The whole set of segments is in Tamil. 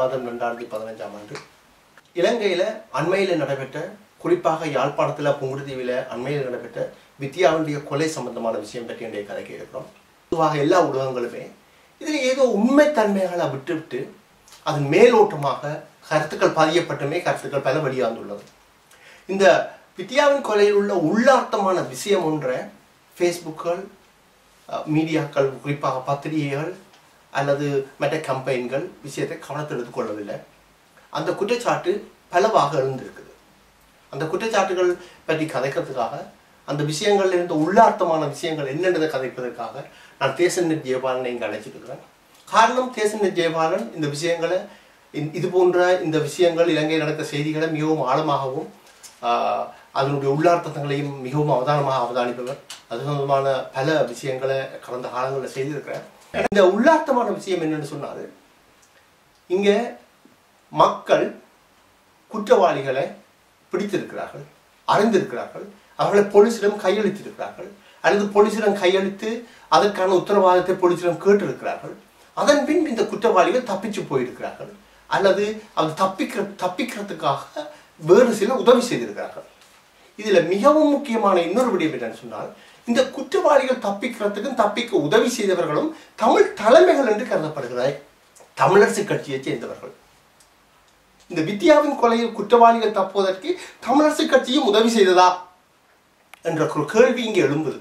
மாதம் ரெண்டாயிரத்தி பதினஞ்சாம் ஆண்டு இலங்கையில் அண்மையில் நடைபெற்ற குறிப்பாக யாழ்ப்பாணத்தில் புங்குடுதீவில் அண்மையில் நடைபெற்ற வித்யாவுடைய கொலை சம்பந்தமான விஷயம் பற்றி இன்றைய கதைக்கு இருக்கிறோம் பொதுவாக எல்லா ஊடகங்களுமே இதில் ஏதோ உண்மைத்தன்மைகளை விட்டுவிட்டு அதன் மேலோட்டமாக கருத்துக்கள் பதியப்பட்டுமே கருத்துக்கள் பல வெளியாந்துள்ளது இந்த வித்யாவின் கொலையில் உள்ள உள்ளார்த்தமான விஷயம் ஒன்றை ஃபேஸ்புக்குகள் அஹ், மீடியாக்கள் குறிப்பாக பத்திரிகைகள் அல்லது மற்ற கம்பெனிகள் விஷயத்தை கவனத்தில் எடுத்துக்கொள்ளவில்லை அந்த குற்றச்சாட்டு பலவாக எழுந்திருக்குது அந்த குற்றச்சாட்டுகள் பற்றி கதைக்கிறதுக்காக அந்த விஷயங்கள்ல இருந்த உள்ளார்த்தமான விஷயங்கள் என்னென்னதை கதைப்பதற்காக நான் தேசநெட் ஜெயபாலனை இங்கே அழைச்சிட்டு இருக்கிறேன் காரணம் தேசநெட் ஜெயபாலன் இந்த விஷயங்களை இந்த- இது போன்ற இந்த விஷயங்கள் இலங்கையில் நடந்த செய்திகளை மிகவும் ஆழமாகவும் ஆஹ், அதனுடைய உள்ளார்த்தங்களையும் மிகவும் அவதானமாக அவதானிப்பவர் அது சம்பந்தமான பல விஷயங்களை கடந்த காலங்களில் செய்திருக்கிறேன் இந்த உள்ளார்த்தமான விஷயம் என்னன்னு சொன்னால் இங்கே மக்கள் குற்றவாளிகளை பிடித்திருக்கிறார்கள் அறிந்திருக்கிறார்கள் அவர்களை போலீசிடம் கையளித்திருக்கிறார்கள் அல்லது போலீசிடம் கையளித்து அதற்கான உத்தரவாதத்தை போலீசிடம் கேட்டிருக்கிறார்கள் அதன் பின் இந்த குற்றவாளிகள் தப்பிச்சு போயிருக்கிறார்கள் அல்லது அது தப்பிக்கிற தப்பிக்கிறதுக்காக வேறு சில உதவி செய்திருக்கிறார்கள் இதுல மிகவும் முக்கியமான இன்னொரு விடயம் என்னன்னு சொன்னால் இந்த குற்றவாளிகள் தப்பிக்கிறதுக்கும் தப்பிக்க உதவி செய்தவர்களும் தமிழ் தலைமைகள் என்று கருதப்படுகிறாய் தமிழரசு கட்சியைச் சேர்ந்தவர்கள் இந்த வித்யாவின் கொலையில் குற்றவாளிகள் தப்புவதற்கு தமிழரசு கட்சியும் உதவி செய்ததா என்ற ஒரு கேள்வி இங்கே எழும்புது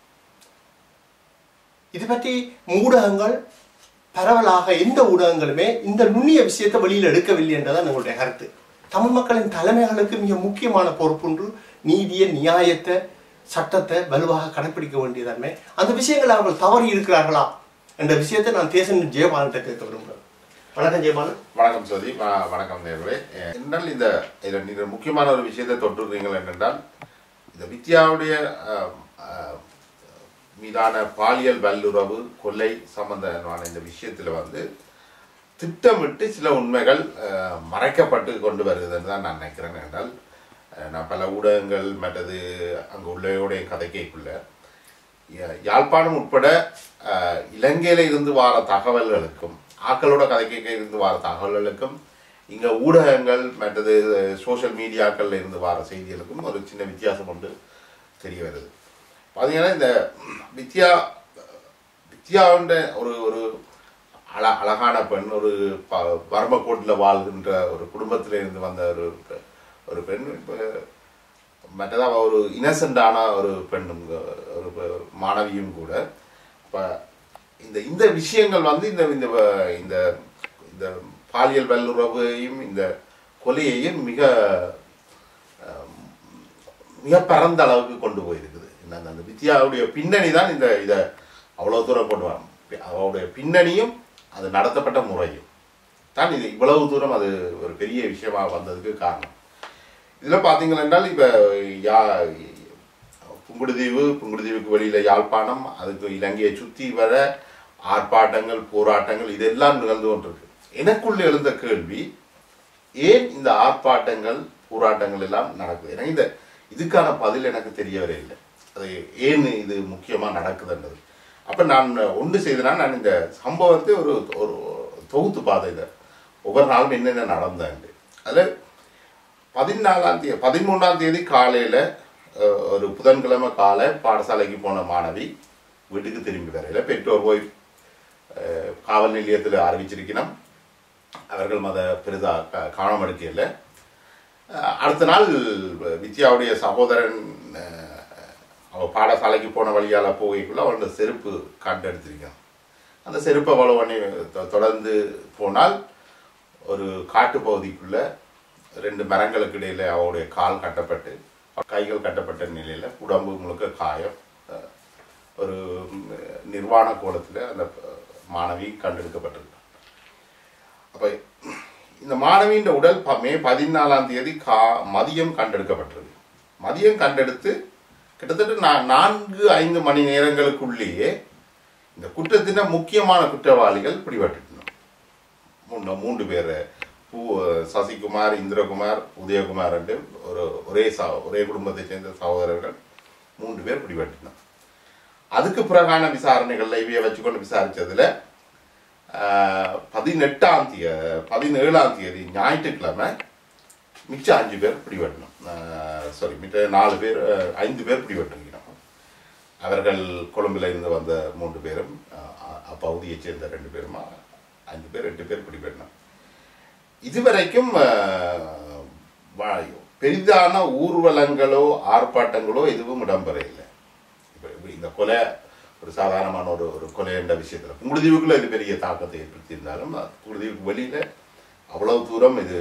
இது பற்றி ஊடகங்கள் பரவலாக எந்த ஊடகங்களுமே இந்த நுண்ணிய விஷயத்தை வெளியில் எடுக்கவில்லை என்றதான் எங்களுடைய கருத்து தமிழ் மக்களின் தலைமைகளுக்கு மிக முக்கியமான பொறுப்புண்டு நீதியை நியாயத்தை சட்டத்தை வலுவாக கடைப்பிடிக்க வேண்டியதன்மை அந்த விஷயங்களை அவர்கள் தவறி இருக்கிறார்களா என்ற விஷயத்தை நான் தேசன் ஜெயபாலன்ட்ட கேட்க விரும்புகிறேன் வணக்கம் ஜெயபாலன் வணக்கம் சோதி வ- வணக்கம் நேர்களே என்றால் இந்த இதில் நீங்கள் முக்கியமான ஒரு விஷயத்தை தொற்றுறீங்கள் என்னென்றால் இந்த வித்யாவுடைய அஹ், அஹ், மீதான பாலியல் வல்லுறவு கொலை சம்பந்தமான இந்த விஷயத்தில் வந்து திட்டமிட்டு சில உண்மைகள் அஹ், மறைக்கப்பட்டு கொண்டு வருகிறதுன்னு தான் நான் நினைக்கிறேன் என்றால் அஹ், நான் பல ஊடகங்கள் மற்றது அங்கே உள்ளவையோடைய கதைக்கைக்குள்ள யா- யாழ்ப்பாணம் உட்பட அஹ், இலங்கையில இருந்து வார தகவல்களுக்கும் ஆக்களோட கதைக்க இருந்து வார தகவல்களுக்கும் இங்க ஊடகங்கள் மற்றது சோஷியல் மீடியாக்கள்ல இருந்து வார செய்திகளுக்கும் ஒரு சின்ன வித்தியாசம் ஒன்று தெரிய வருது பார்த்தீங்கன்னா இந்த வித்யா வித்யாவுன்ற ஒரு ஒரு அழ அழகான பெண் ஒரு ப வர்மக்கோட்டில் வாழ்கின்ற ஒரு குடும்பத்தில இருந்து வந்த ஒரு பெ- ஒரு பெண் இப்போ மற்றதாக ஒரு இன்னசென்டான ஒரு பெண்ணும் ஒரு பெ- மாணவியும் கூட இப்போ இந்த இந்த விஷயங்கள் வந்து இந்த இந்த வ- இந்த இந்த பாலியல் வல்லுறவையும் இந்த கொலையையும் மிக அஹ், மிக பரந்த அளவுக்கு கொண்டு போயிருக்குது என்ன அந்த- அந்த வித்யாவுடைய பின்னணி தான் இந்த இதை அவ்வளோ தூரம் கொண்டு வரும் அவருடைய பின்னணியும் அது நடத்தப்பட்ட முறையும் தான் இது இவ்வளவு தூரம் அது ஒரு பெரிய விஷயமா வந்ததுக்கு காரணம் இதில் பார்த்தீங்கள் என்றால் இப்போ யா புங்குடுதீவு புங்குடுதீவுக்கு வெளியில யாழ்ப்பாணம் அதுக்கு இலங்கையை சுற்றி வர ஆர்ப்பாட்டங்கள் போராட்டங்கள் இதெல்லாம் நிகழ்ந்து கொண்டிருக்கு எனக்குள்ள எழுந்த கேள்வி ஏன் இந்த ஆர்ப்பாட்டங்கள் போராட்டங்கள் எல்லாம் நடக்குது எனக்கு இந்த இதுக்கான பதில் எனக்கு தெரியவே இல்லை அது ஏன் இது முக்கியமா நடக்குதுன்றது அப்ப நான் ஒன்று செய்தனா நான் இந்த சம்பவத்தை ஒரு ஒரு தொகுத்து பார்த்தேன் இதை ஒவ்வொரு நாளும் என்னென்ன நடந்தாண்டு அதில் பதினாலாம் தேதி பதிமூணாம் தேதி காலையில் ஒரு புதன்கிழமை காலை பாடசாலைக்கு போன மாணவி வீட்டுக்கு திரும்பி வரையில பெற்றோர் போய் அஹ், காவல் நிலையத்தில் அறிவிச்சிருக்கணும் அவர்கள் மத பெரிதா க- கவனம் எடுக்கல அஹ், அடுத்த நாள் வித்யாவுடைய சகோதரன் அஹ், அவ பாடசாலைக்கு போன வழியால போகைக்குள்ள அவனோட செருப்பு கண்டெடுத்திருக்கான் அந்த செருப்பை அவ்வளோ பண்ணி தொ- தொடர்ந்து போனால் ஒரு காட்டு பகுதிக்குள்ள ரெண்டு மரங்களுக்கு இடையில அவருடைய கால் கட்டப்பட்டு கைகள் கட்டப்பட்ட நிலையில உடம்பு முழுக்க காயம் அஹ், ஒரு ம், நிர்வாண கோலத்தில் அந்த அஹ், மாணவி கண்டெடுக்கப்பட்டிருக்கு அப்ப இந்த மாணவியின் உடல் ப- மே பதினாலாம் தேதி கா மதியம் கண்டெடுக்கப்பட்டது மதியம் கண்டெடுத்து கிட்டத்தட்ட நா- நான்கு ஐந்து மணி நேரங்களுக்குள்ளேயே இந்த குற்றத்தின முக்கியமான குற்றவாளிகள் பிடிபட்டுட்டனர் மூணு மூன்று பேர் பூ சசிகுமார் இந்திரகுமார் உதயகுமார் என்று ஒரு ஒரே ச ஒரே குடும்பத்தை சேர்ந்த சகோதரர்கள் மூன்று பேர் பிடிபட்டினர் அதுக்கு பிறகான விசாரணைகள்ல இவைய வச்சுக்கொண்டு விசாரிச்சதுல ஆஹ், பதினெட்டாம் தேதி பதினேழாம் தேதி ஞாயிற்றுக்கிழமை மிச்சம் அஞ்சு பேர் பிடிபட்டணும் சாரி மிச்ச நாலு பேர் அஹ், ஐந்து பேர் பிடிபட்டிருக்கிறோம் அவர்கள் கொழும்புல இருந்து வந்த மூன்று பேரும் அஹ், அப்பகுதியைச் சேர்ந்த ரெண்டு பேருமா அஞ்சு பேர் எட்டு பேர் பிடிபட்டணும் இதுவரைக்கும் அஹ், வா- பெரிதான ஊர்வலங்களோ ஆர்ப்பாட்டங்களோ எதுவும் இடம்பெறவில்லை இப்ப இப்ப இந்த கொலை ஒரு சாதாரணமான ஒரு ஒரு கொலை என்ற விஷயத்தில் புங்குடுதீவுக்குள்ள இது பெரிய தாக்கத்தை ஏற்படுத்தியிருந்தாலும் புங்குடுதீவுக்கு வெளியில அவ்வளவு தூரம் இது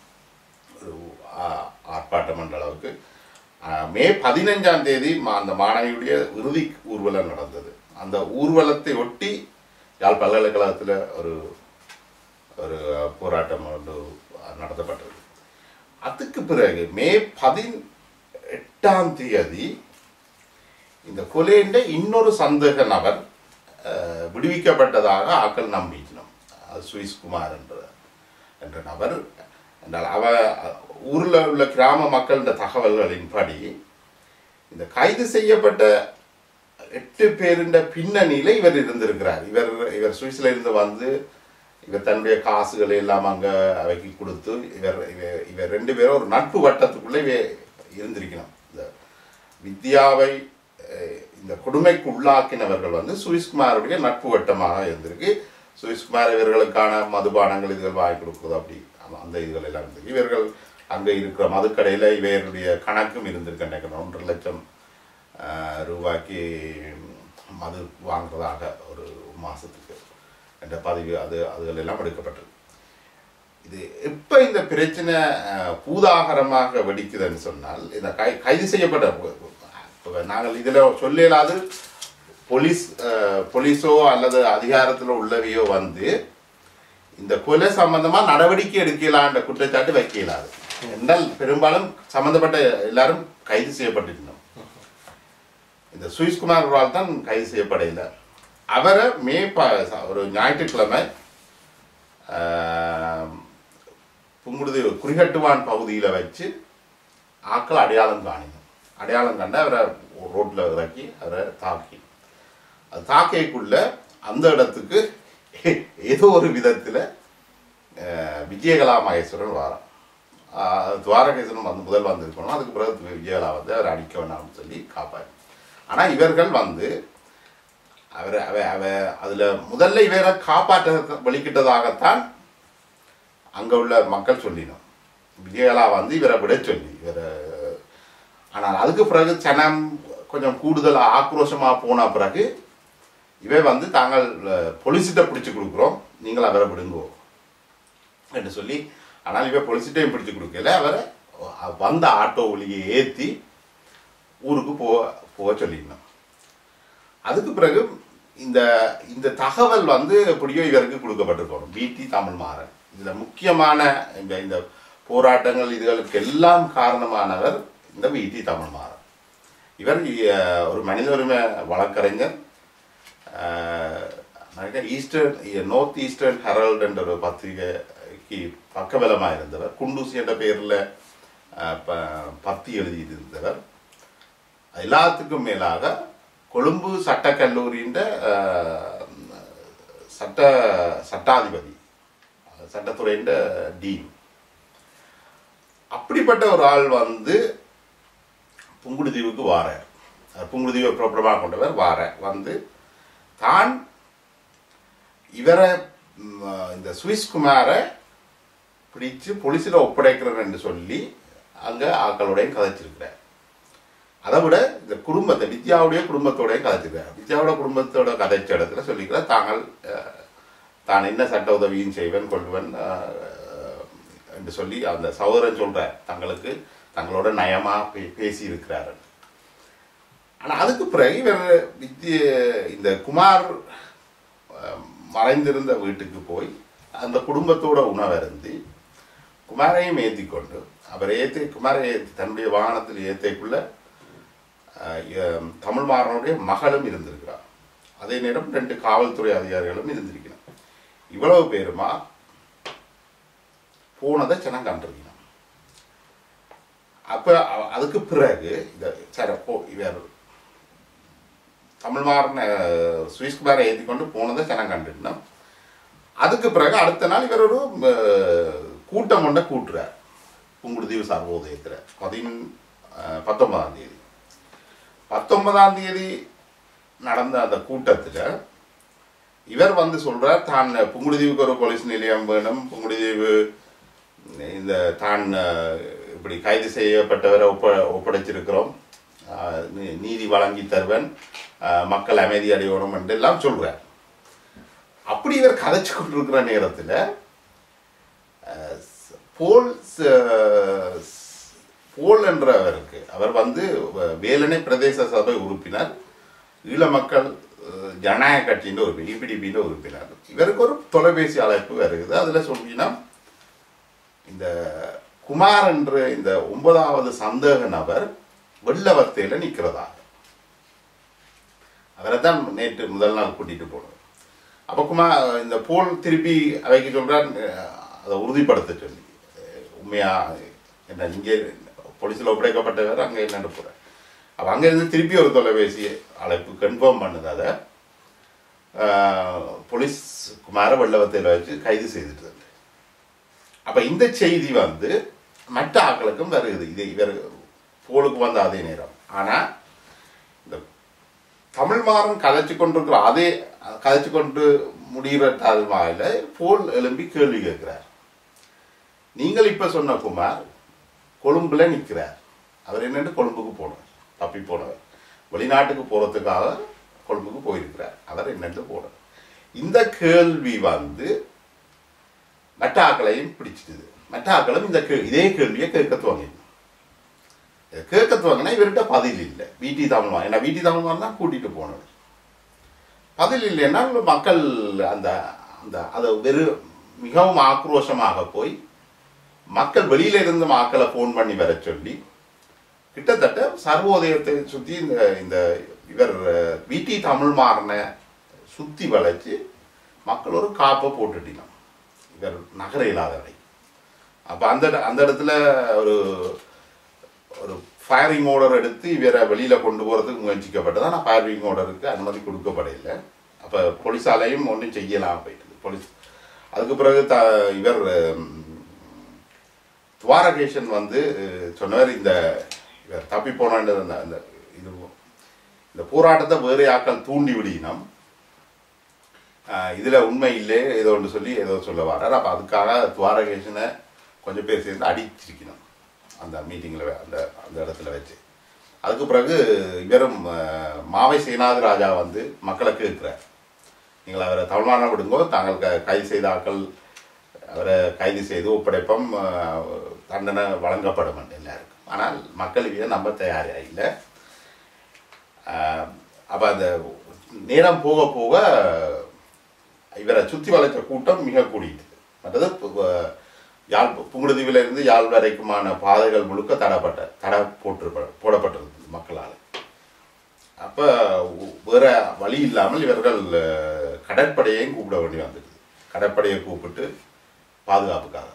ஒரு ஆ- ஆர்ப்பாட்டம் என்ற அளவுக்கு ஆ, மே பதினஞ்சாம் தேதி மா- அந்த மாணவியுடைய இறுதி ஊர்வலம் நடந்தது அந்த ஊர்வலத்தை ஒட்டி யாழ் பல்கலைக்கழகத்தில் ஒரு ஒரு போராட்டம் ஒன்று நடத்தப்பட்டது அதுக்கு பிறகு மே பதினெட்டாம் தேதி இந்த கொலைண்ட இன்னொரு சந்தேக நபர் அஹ், விடுவிக்கப்பட்டதாக ஆக்கள் நம்பிக்கணும் அது சுவிஸ் குமார் என்ற என்ற நபர் என்றால் அவ ஊரில் உள்ள கிராம மக்களின் தகவல்களின்படி இந்த கைது செய்யப்பட்ட எட்டு பேருண்ட பின்னணியில இவர் இருந்திருக்கிறார் இவர் இவர் சுவிஸ்ல இருந்து வந்து இவர் தன்னுடைய காசுகளை எல்லாம் அங்க அவைக்கு கொடுத்து இவர் இவர் இவர் ரெண்டு பேரும் ஒரு நட்பு வட்டத்துக்குள்ளே இவ- இருந்திருக்கணும் இந்த வித்யாவை அஹ், இந்த கொடுமைக்கு உள்ளாக்கினவர்கள் வந்து சுவிஸ்குமாருடைய நட்பு வட்டமாக இருந்திருக்கு சுவிஸ்குமார் இவர்களுக்கான மதுபானங்கள் இதுகள் வாங்கி கொடுக்குறது அப்படி அந்த- அந்த இதுகள் எல்லாம் இருந்திருக்கு இவர்கள் அங்கே இருக்கிற மதுக்கடையில் இவருடைய கணக்கும் இருந்திருக்கு நினைக்கிறேன் ஒன்றரை லட்சம் அஹ், ரூபாய்க்கு மது வாங்குறதாக ஒரு மாசத்துக்கு என்ற பதிவு அது அதுகள் எல்லாம் எடுக்கப்பட்டது இது எப்போ இந்த பிரச்சனை அஹ், பூதாகரமாக வெடிக்குதுன்னு சொன்னால் இந்த கை கைது செய்யப்பட்ட இப்ப நாங்கள் இதில் சொல்ல இயலாது போலீஸ் அஹ், போலீஸோ அல்லது அதிகாரத்தில் உள்ளவையோ வந்து இந்த கொலை சம்பந்தமா நடவடிக்கை எடுக்கலான்ற குற்றச்சாட்டு வைக்க இயலாது என்றால் பெரும்பாலும் சம்பந்தப்பட்ட எல்லாரும் கைது செய்யப்பட்டிருந்தோம் இந்த சுவிஸ்குமார் ஒருவால் தான் கைது செய்யப்படையில அவரை மே ப ஒரு ஞாயிற்றுக்கிழமை ஆஹ், புங்குடுதி குறிகட்டுவான் பகுதியில் வச்சு ஆக்கள் அடையாளம் காணினோம் அடையாளம் கண்டு அவரை ரோட்டில் இறக்கி அவரை தாக்கி அது தாக்கைக்குள்ள அந்த இடத்துக்கு ஏதோ ஒரு விதத்தில் விஜயகலா மகேஸ்வரன் வாரம் துவாரகேஸ்வரன் வந்து முதல் வந்திருக்கணும் அதுக்கு பிறகு விஜயகலா வந்து அவரை அடிக்க வேணாம்னு சொல்லி காப்பாரு ஆனால் இவர்கள் வந்து அவரை அவ அவ அதில் முதல்ல இவரை காப்பாற்ற வெளிக்கிட்டதாகத்தான் அங்கே உள்ள மக்கள் சொல்லினோம் விஜயகலா வந்து இவரை விட சொல்லி இவரை ஆனால் அதுக்கு பிறகு சனம் கொஞ்சம் கூடுதல் ஆக்ரோஷமாக போன பிறகு இவை வந்து தாங்கள் பொலிசிட்ட பிடிச்சு கொடுக்குறோம் நீங்கள் அவரை விடுங்கோ என்று சொல்லி ஆனால் இவ பொலிசிட்டையும் பிடிச்சு கொடுக்கல அவரை வந்த ஆட்டோ ஒளியை ஏற்றி ஊருக்கு போ போக சொல்லிடணும் அதுக்கு பிறகு இந்த இந்த தகவல் வந்து எப்படியோ இவருக்கு கொடுக்கப்பட்டிருக்கணும் பிடி தமிழ் மாறன் இதில் முக்கியமான இந்த இந்த போராட்டங்கள் இதுகளுக்கு எல்லாம் காரணமானவர் இந்த பிடி தமிழ் மாறன் இவர் அஹ், ஒரு மனித உரிமை வழக்கறிஞர் ஈஸ்டர்ன் நார்த் ஈஸ்டர்ன் ஹெரல்ட் என்ற ஒரு பத்திரிகைக்கு பக்கபலமாக இருந்தவர் குண்டூசி என்ற பெயரில் பத்தி எழுதியிருந்தவர் எல்லாத்துக்கும் மேலாக கொழும்பு சட்டக்கல்லூரியின் சட்ட சட்டாதிபதி சட்டத்துறையின் டீன் அப்படிப்பட்ட ஒரு ஆள் வந்து புங்குடுதீவுக்கு வாரார் அஹ் புங்குடுதீவை பிரபலமாக கொண்டவர் வார வந்து தான் இவரை ம், இந்த சுவிஸ் குமாரை பிடிச்சு போலீஸில் ஒப்படைக்கிறேன் என்று சொல்லி அங்கே ஆக்களுடையும் கதைச்சிருக்கிறார் அதை விட இந்த குடும்பத்தை வித்யாவுடைய குடும்பத்தோடய கதைச்சிருக்கார் வித்யாவோட குடும்பத்தோட கதைச்ச இடத்துல சொல்லிக்கிறார் தாங்கள் அஹ், தான் என்ன சட்ட உதவியும் செய்வேன் கொள்வேன் அஹ், என்று சொல்லி அந்த சகோதரன் சொல்றார் தங்களுக்கு தங்களோட நயமா பே- பேசி இருக்கிறார் ஆனா அதுக்கு பிறகு இவர் வித்ய இந்த குமார் அஹ், மறைந்திருந்த வீட்டுக்கு போய் அந்த குடும்பத்தோட உணவருந்தி குமாரையும் ஏற்றி கொண்டு அவர் ஏற்றி குமாரை ஏத்தி தன்னுடைய வாகனத்தில் ஏற்றிக்குள்ள தமிழ் மாறனுடைய மகளும் இருந்திருக்கிறார் அதே நேரம் ரெண்டு காவல்துறை அதிகாரிகளும் இருந்திருக்கிறார் இவ்வளவு பேருமா போனதை ஜனம் கண்டிருக்கணும் அப்ப அ- அதுக்கு பிறகு இந்த சரி போ இவர் தமிழ்மாறன் சுவிஸ் குமாரை ஏற்றி கொண்டு போனதை ஜனம் கண்டிருந்தோம் அதுக்கு பிறகு அடுத்த நாள் இவர் ஒரு அஹ், கூட்டம் ஒன்றை கூட்டுறார் புங்குடுதீவு சர்வோதயத்தில் பதின் அஹ், பத்தொன்பதாம் தேதி பத்தொன்பதாம் தேதி நடந்த அந்த கூட்டத்தில் இவர் வந்து சொல்றார் தான் புங்குடுதீவுக்கு ஒரு போலீஸ் நிலையம் வேணும் புங்குடுதீவு இந்த தான் அஹ், இப்படி கைது செய்யப்பட்டவரை ஒப்ப ஒப்படைச்சிருக்கிறோம் அஹ், நீ- நீதி வழங்கி தருவன் அஹ், மக்கள் அமைதி அடையணும் என்று எல்லாம் சொல்றார் அப்படி இவர் கதைச்சு கொண்டிருக்கிற நேரத்தில் போல் ச- போல் என்றவருக்கு அவர் வந்து வேலனை பிரதேச சபை உறுப்பினர் ஈழ மக்கள் அஹ், ஜனநாயக கட்சியின் உறுப்பினர் இபிடிபியின் உறுப்பினர் இவருக்கு ஒரு தொலைபேசி அழைப்பு வருகிறது அதில் சொல்லினா இந்த குமார் என்ற இந்த ஒன்பதாவது சந்தேக நபர் வெள்ளவத்தையில் நிற்கிறதாக அவரை தான் நேற்று முதல் நாள் கூட்டிட்டு போனது அப்போ குமார் இந்த போல் திருப்பி அவைக்கு சொல்றார் அஹ், அதை உறுதிப்படுத்த சொல்லி அஹ், உண்மையா என்ன இங்கே போலீஸில் ஒப்படைக்கப்பட்டவர் அங்கே என்னன்னு போகிறார் அப்போ அங்கேருந்து திருப்பி ஒரு தொலைபேசி அழைப்பு கன்ஃபார்ம் பண்ணுது அதை அஹ், போலீஸ் குமார வெள்ளவத்தையில் வச்சு கைது செய்துட்டு அப்ப இந்த செய்தி வந்து மற்ற ஆட்களுக்கும் வருது இது இவர் போலுக்கு வந்த அதே நேரம் ஆனா இந்த தமிழ் மாறன் கதைச்சு கொண்டிருக்கிற அதே கதைச்சு கொண்டு முடிகிற வாயில போல் எழும்பி கேள்வி கேட்கிறார் நீங்கள் இப்ப சொன்ன குமார் கொழும்புல நிற்கிறார் அவர் என்னன்னு கொழும்புக்கு போனவர் தப்பி போனவர் வெளிநாட்டுக்கு போறதுக்காக கொழும்புக்கு போயிருக்கிறார் அவர் என்னன்னு போனவர் இந்த கேள்வி வந்து மற்ற ஆக்களையும் பிடிச்சிட்டுது மற்ற ஆக்களும் இந்த கே- இதே கேள்வியை கேட்க துவங்கிடும் இதை கேட்க துவங்கினா இவர்கிட்ட பதில் இல்லை வீட்டி தமிழ்மா ஏன்னா வீட்டி தமிழ்மா தான் கூட்டிட்டு போனவர் பதில் இல்லைன்னா மக்கள் அந்த அந்த அதை வெறு மிகவும் ஆக்ரோஷமாக போய் மக்கள் வெளியில இருந்து மக்களை ஃபோன் பண்ணி வர சொல்லி கிட்டத்தட்ட சர்வோதயத்தை சுத்தி இந்த இந்த இவர் வீட்டி தமிழ் மாறனை சுத்தி வளைச்சு மக்கள் ஒரு காப்பை போட்டுட்டினான் இவர் நகர இல்லாதவரை அப்ப அந்த இட- அந்த இடத்துல ஒரு ஒரு ஃபயரிங் ஆர்டர் எடுத்து இவரை வெளியில கொண்டு போறதுக்கு முயற்சிக்கப்பட்டது ஆனால் ஃபயரிங் ஆர்டருக்கு அனுமதி கொடுக்கப்படவில்லை அப்ப போலீஸாலையும் ஒன்றும் செய்யலாம் போயிட்டு போலீஸ் அதுக்கு பிறகு த இவர் உம், துவாரகேஷன் வந்து அஹ், சொன்னவர் இந்த இவர் தப்பி போன அந்த அந்த இது இந்த போராட்டத்தை வேறு ஆக்கள் தூண்டி விடினோம் ஆஹ் இதுல உண்மை இல்லை ஏதோ ஒன்று சொல்லி ஏதோ சொல்ல வர்றார் அப்ப அதுக்காக துவாரகேஷனை கொஞ்சம் பேர் சேர்ந்து அடிச்சிருக்கணும் அந்த மீட்டிங்ல அந்த அந்த இடத்துல வச்சு அதுக்கு பிறகு இவரும் ஆஹ், மாவை சேனாதி ராஜா வந்து மக்களை கேட்கிறார் நீங்கள் அவரை தமிழ்நாடு விடுங்கோ தாங்கள் க- கைது செய்த ஆக்கள் அவரை கைது செய்து ஒப்படைப்போம் ஆஹ், தண்டனை வழங்கப்படும் எல்லாருக்கும் ஆனால் மக்கள் இதை நம்ப தயாரா இல்லை ஆஹ், அப்ப அந்த நேரம் போக போக இவரை சுத்தி வளைச்ச கூட்டம் மிக கூடியது மற்றது பு- யாழ் புங்குடுதீவில இருந்து யாழ் வரைக்குமான பாதைகள் முழுக்க தடப்பட்ட தடை போட்டு போடப்பட்டிருந்தது மக்களால் அப்ப உ- வேற வழி இல்லாமல் இவர்கள் அஹ், கடற்படையையும் கூப்பிட வேண்டி வந்தது கடற்படையை கூப்பிட்டு பாதுகாப்புக்காக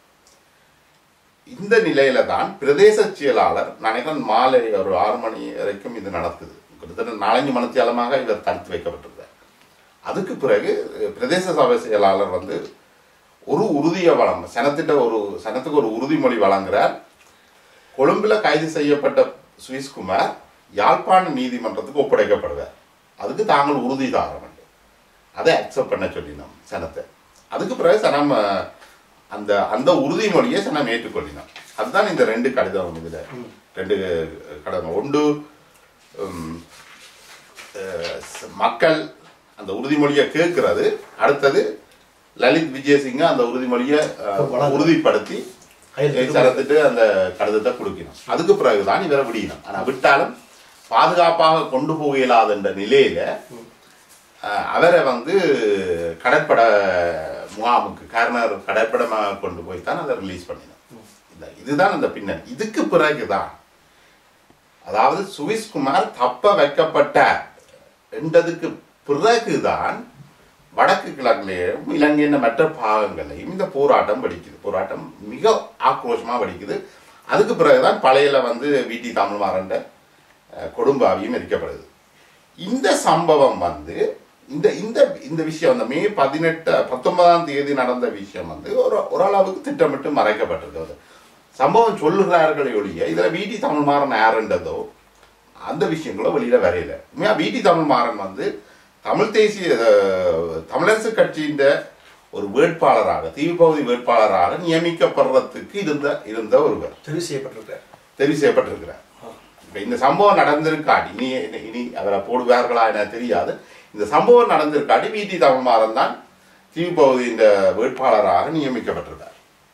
இந்த நிலையில தான் பிரதேச செயலாளர் நினைக்கிறேன் மாலை ஒரு ஆறு மணி வரைக்கும் இது நடக்குது கிட்டத்தட்ட நாலஞ்சு மணித்தியாலமாக இவர் தடுத்து வைக்கப்பட்டிருந்தார் அதுக்கு பிறகு அஹ், பிரதேச சபை செயலாளர் வந்து ஒரு உறுதியை வழங்க சனத்திட்ட ஒரு சனத்துக்கு ஒரு உறுதிமொழி வழங்குறார் கொழும்புல கைது செய்யப்பட்ட சுவிஸ்குமார் யாழ்ப்பாண நீதிமன்றத்துக்கு ஒப்படைக்கப்படுவார் அதுக்கு தாங்கள் உறுதி தார வேண்டும் அதை அக்செப்ட் பண்ண சொல்லினோம் சனத்தை அதுக்கு பிறகு சனம் அஹ், அந்த அந்த உறுதிமொழியை சனம் ஏற்றுக்கொள்ளினோம் அதுதான் இந்த ரெண்டு கடிதம் இதுல ரெண்டு கடிதம் ஒன்று உம், அஹ், ச- மக்கள் அந்த உறுதிமொழியை கேட்கிறது அடுத்தது லலித் விஜயசிங்க அந்த உறுதிமொழியை அஹ், வழங்க. உறுதிப்படுத்தி கையெழுத்து சரத்துட்டு அந்த கடிதத்தை கொடுக்கணும் அதுக்கு பிறகுதான் இவரை விடியணும் ஆனா விட்டாலும் பாதுகாப்பாக கொண்டு போக இயலாத என்ற நிலையில அஹ், அவரை வந்து கடற்படை முகாமுக்கு காரணர் கடற்படமாக கொண்டு போய் தான் அதை ரிலீஸ் பண்ணினோம் இந்த இதுதான் அந்த பின்னணி இதுக்கு பிறகுதான் அதாவது சுவிஸ்குமார் தப்ப வைக்கப்பட்டார் என்றதுக்கு பிறகுதான் வடக்கு கிழக்குலேயும் இலங்கையின் மற்ற பாகங்களையும் இந்த போராட்டம் வெடிக்குது போராட்டம் மிக ஆக்ரோஷமா வெடிக்குது அதுக்கு பிறகுதான் பழையல வந்து விடி தமிழ்மாறண்ட அஹ், கொடும்பாவியும் எரிக்கப்படுது இந்த சம்பவம் வந்து இந்த இந்த இந்த விஷயம் அந்த மே பதினெட்டு பத்தொன்பதாம் தேதி நடந்த விஷயம் வந்து ஒரு ஓரளவுக்கு திட்டமிட்டு மறைக்கப்பட்டிருக்கிறது சம்பவம் சொல்லுகிறார்கள் ஒழிய இதுல வீட்டி தமிழ் மாறன் யாருன்றதோ அந்த விஷயங்களோ வெளியில வரையில உண்மையா வீட்டி தமிழ் மாறன் வந்து தமிழ் தேசிய அஹ், தமிழரசு கட்சியின் ஒரு வேட்பாளராக தீவு பகுதி வேட்பாளராக நியமிக்கப்படுறதுக்கு இருந்த இருந்த ஒருவர் தெரிவு செய்யப்பட்டிருக்கார் தெரிவு செய்யப்பட்டிருக்கிறார் இப்ப இந்த சம்பவம் நடந்திருக்காடி இனி இனி அவரை போடுவார்களா என தெரியாது இந்த சம்பவம் நடந்திருக்காடி விடி தமிழ்மாறன் தான் தீவு பகுதியின் வேட்பாளராக நியமிக்கப்பட்டிருக்கார்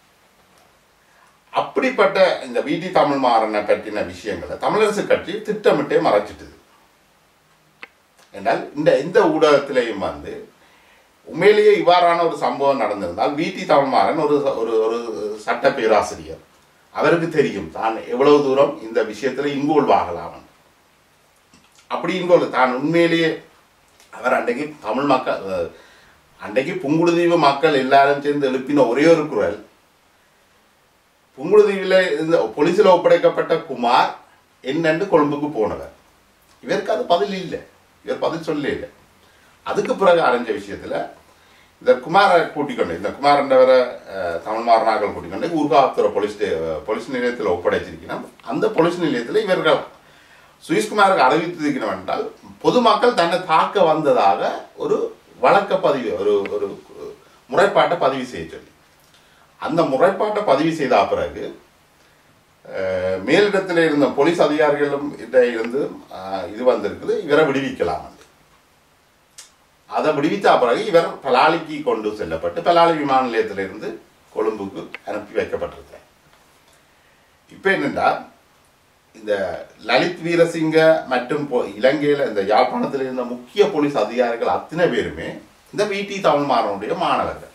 அப்படிப்பட்ட இந்த விடி தமிழ்மாறனை பற்றின விஷயங்களை தமிழரசு கட்சி திட்டமிட்டே மறைச்சிட்டுது என்றால் இந்த இந்த ஊடகத்திலையும் வந்து உண்மையிலேயே இவ்வாறான ஒரு சம்பவம் நடந்திருந்தால் விடி தமிழ்மாறன் ஒரு ஒரு ஒரு சட்ட பேராசிரியர் அவருக்கு தெரியும் தான் எவ்வளவு தூரம் இந்த விஷயத்துல இன்வால்வ் ஆகலாம் அப்படி இன்வால்வ் தான் உண்மையிலேயே அவர் அன்றைக்கு தமிழ் மக்கள் அஹ், அன்றைக்கு புங்குடுதீவு மக்கள் எல்லாரும் சேர்ந்து எழுப்பின ஒரே ஒரு குரல் புங்குடுதீவில் இந்த போலீஸில் ஒப்படைக்கப்பட்ட குமார் என்னன்னு கொழும்புக்கு போனவர் இவருக்கு அது பதில் இல்லை இவர் பதில் சொல்ல இல்லை அதுக்கு பிறகு அறிஞ்ச விஷயத்துல இந்த குமாரை கூட்டிக் கொண்டு இந்த குமாரன்றவரை அஹ், தமிழ் மாறனாக்கள் கூட்டிக் கொண்டு ஊர்காத்துறை போலீஸ் ஸ்டே- போலீஸ் நிலையத்தில் ஒப்படைச்சிருக்கணும் அந்த போலீஸ் நிலையத்தில் இவர்கள் சுயிஸ்குமாருக்கு அறிவித்திருக்கணும் என்றால் பொதுமக்கள் தன்னை தாக்க வந்ததாக ஒரு வழக்க பதிவு ஒரு ஒரு முறைப்பாட்டை பதிவு செய்ய சொல்லி அந்த முறைப்பாட்டை பதிவு செய்த பிறகு அஹ், மேலிடத்தில் இருந்த போலீஸ் அதிகாரிகளும் கிட்ட இருந்து அஹ், இது வந்திருக்குது இவரை விடுவிக்கலாம் என்று. அதை விடுவித்த பிறகு இவர் பலாலிக்கு கொண்டு செல்லப்பட்டு பலாலி விமான நிலையத்திலிருந்து கொழும்புக்கு அனுப்பி வைக்கப்பட்டிருக்கிறார் இப்போ என்னென்னா இந்த லலித் வீரசிங்க மற்றும் பொ- இலங்கையில இந்த யாழ்ப்பாணத்தில் இருந்த முக்கிய போலீஸ் அதிகாரிகள் அத்தனை பேருமே இந்த விடி தமிழ்மாறனுடைய மாணவர்கள்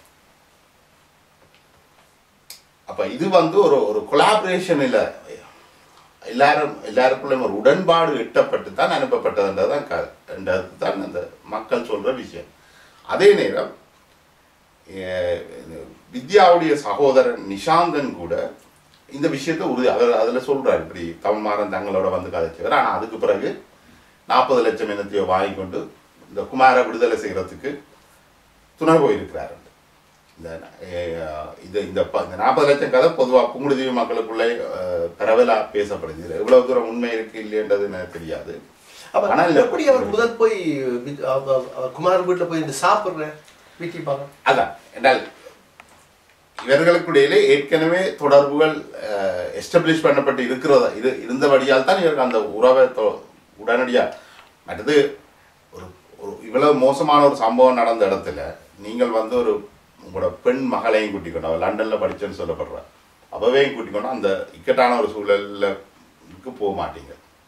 அப்ப இது வந்து ஒரு ஒரு கொலாபரேஷன் இல்ல எல்லாரும் எல்லாருக்குள்ளேயும் ஒரு உடன்பாடு எட்டப்பட்டு தான் அனுப்பப்பட்டதுன்றதான் க என்றது தான் அந்த மக்கள் சொல்ற விஷயம் அதே நேரம் அஹ், வித்யாவுடைய சகோதரன் நிஷாந்தன் கூட இந்த விஷயத்தை உறுதி அவர் அதில் சொல்றாரு இப்படி தமிழ்மாறன் தங்களோட வந்து கதைச்சவர் ஆனால் அதுக்கு பிறகு நாற்பது லட்சம் இனத்தையோ வாங்கி கொண்டு இந்த குமாரை விடுதலை செய்யறதுக்கு துணை போயிருக்கிறார் இந்த அஹ், இது இந்த ப- இந்த நாற்பது லட்சம் கதை பொதுவாக புங்குடுதீவு மக்களுக்குள்ளே அஹ், பரவலா பேசப்படுது இதுல எவ்வளவு தூரம் உண்மை இருக்கு இல்லைன்றது எனக்கு தெரியாது அப்ப ஆனா இல்ல- எப்படி அவர் முதல் போய் வி- அவ- அவர் குமார் வீட்டுல போய் இந்த சாப்பிடுற வீட்டி பார்க்க அதான் என்றால் இவர்களுக்கிடையிலே ஏற்கனவே தொடர்புகள் எஸ்டாப்ளிஷ் பண்ணப்பட்டு இருக்கிறதா இது இருந்தபடியால் தான் இவருக்கு அந்த உறவை தொ- உடனடியா மற்றது ஒரு ஒரு இவ்வளவு மோசமான ஒரு சம்பவம் நடந்த இடத்துல நீங்கள் வந்து ஒரு உங்களோட பெண் மகளையும் கூட்டிக் கொண்டு அவள் லண்டன்ல படிச்சேன்னு சொல்லப்படுறா அவவையும் கூட்டிக் கொண்டு அந்த இக்கட்டான ஒரு சூழல்ல போக மாட்டீங்க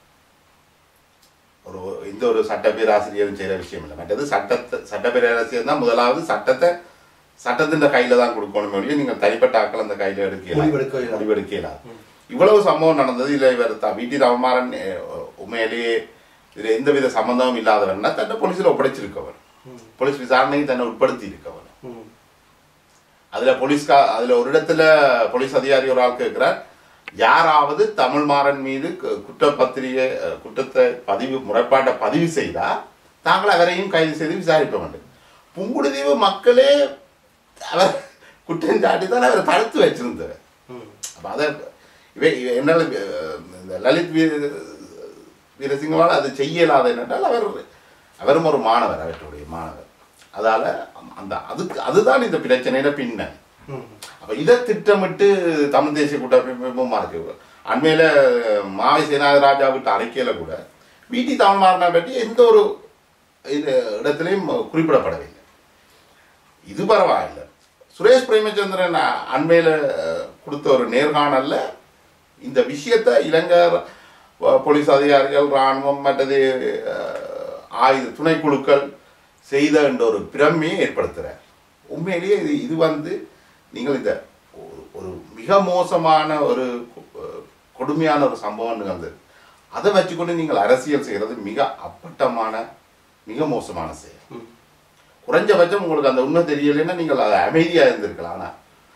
ஒரு இந்த ஒரு சட்ட பேராசிரியரும் செய்கிற விஷயம் இல்லை மற்றது சட்டத்தை சட்ட பேராசிரியர் தான் முதலாவது சட்டத்தை சட்டத்தின் கையில தான் கொடுக்கணும் ஒழிய நீங்கள் தனிப்பட்ட ஆக்கள் அந்த கையில எடுக்கலாம் முடிவெடுக்க இயலாது. முடிவெடுக்கலாம் இவ்வளவு சம்பவம் நடந்தது இதுல இவர் த- வீட்டி ராமமாறன் அஹ், உண்மையிலேயே இதுல எந்தவித சம்பந்தமும் இல்லாதவன்னா தன்னை போலீஸ்ல ஒப்படைச்சிருக்கவர் போலீஸ் விசாரணைக்கு தன்னை உட்படுத்தி இருக்கவர் ம். அதுல போலீஸ்கா அதுல ஒரு இடத்துல போலீஸ் அதிகாரி ஒரு ஆள் கேட்கிறார் யாராவது தமிழ்மாறன் மீது கு- குற்றப்பத்திரிகை அஹ், குற்றத்தை பதிவு முறைப்பாட்டை பதிவு செய்தா தாங்கள் அவரையும் கைது செய்து விசாரிக்க வேண்டும் புங்குடுதீவு மக்களே அவர் குற்றம் சாட்டி தான் அவரை தடுத்து வச்சிருந்தார் ம். அப்ப அதை இவை இவை என்னால் அஹ், இந்த லலித் வீர வீரசிங்கவால் அது செய்யலாத என்றால் அவர் அவரும் ஒரு மாணவர் அவற்றுடைய மாணவர் அதால அந்த அதுக்கு அதுதான் இந்த பிரச்சனையில பின்னணி ம். அப்ப இதை திட்டமிட்டு தமிழ் தேசிய கூட்டமைப்பும் இருக்கு அண்மையில மாவை சேனாதிராஜா விட்ட அறிக்கையில கூட வீட்டி தமிழ்மாறனை பற்றி எந்த ஒரு இது இடத்திலையும் குறிப்பிடப்படவில்லை இது பரவாயில்லை சுரேஷ் பிரேமச்சந்திரன் அ- அண்மையில அஹ், கொடுத்த ஒரு நேர்காணல்ல இந்த விஷயத்தை இலங்கை அஹ், போலீஸ் அதிகாரிகள் இராணுவம் மற்றது அஹ், ஆயுத துணைக்குழுக்கள் செய்த என்ற ஒரு பிரமையை ஏற்படுத்துறார் உண்மையிலேயே இது இது வந்து நீங்கள் இந்த ஒரு- ஒரு மிக மோசமான ஒரு அஹ், கொடுமையான ஒரு சம்பவம் நிகழ்ந்தது அதை வச்சுக்கொண்டு நீங்கள் அரசியல் செய்கிறது மிக அப்பட்டமான மிக மோசமான செயல் ம். குறைஞ்சபட்சம் உங்களுக்கு அந்த உண்மை தெரியலைன்னா நீங்கள் அதை அமைதியாக இருந்திருக்கலாம் ஆனால்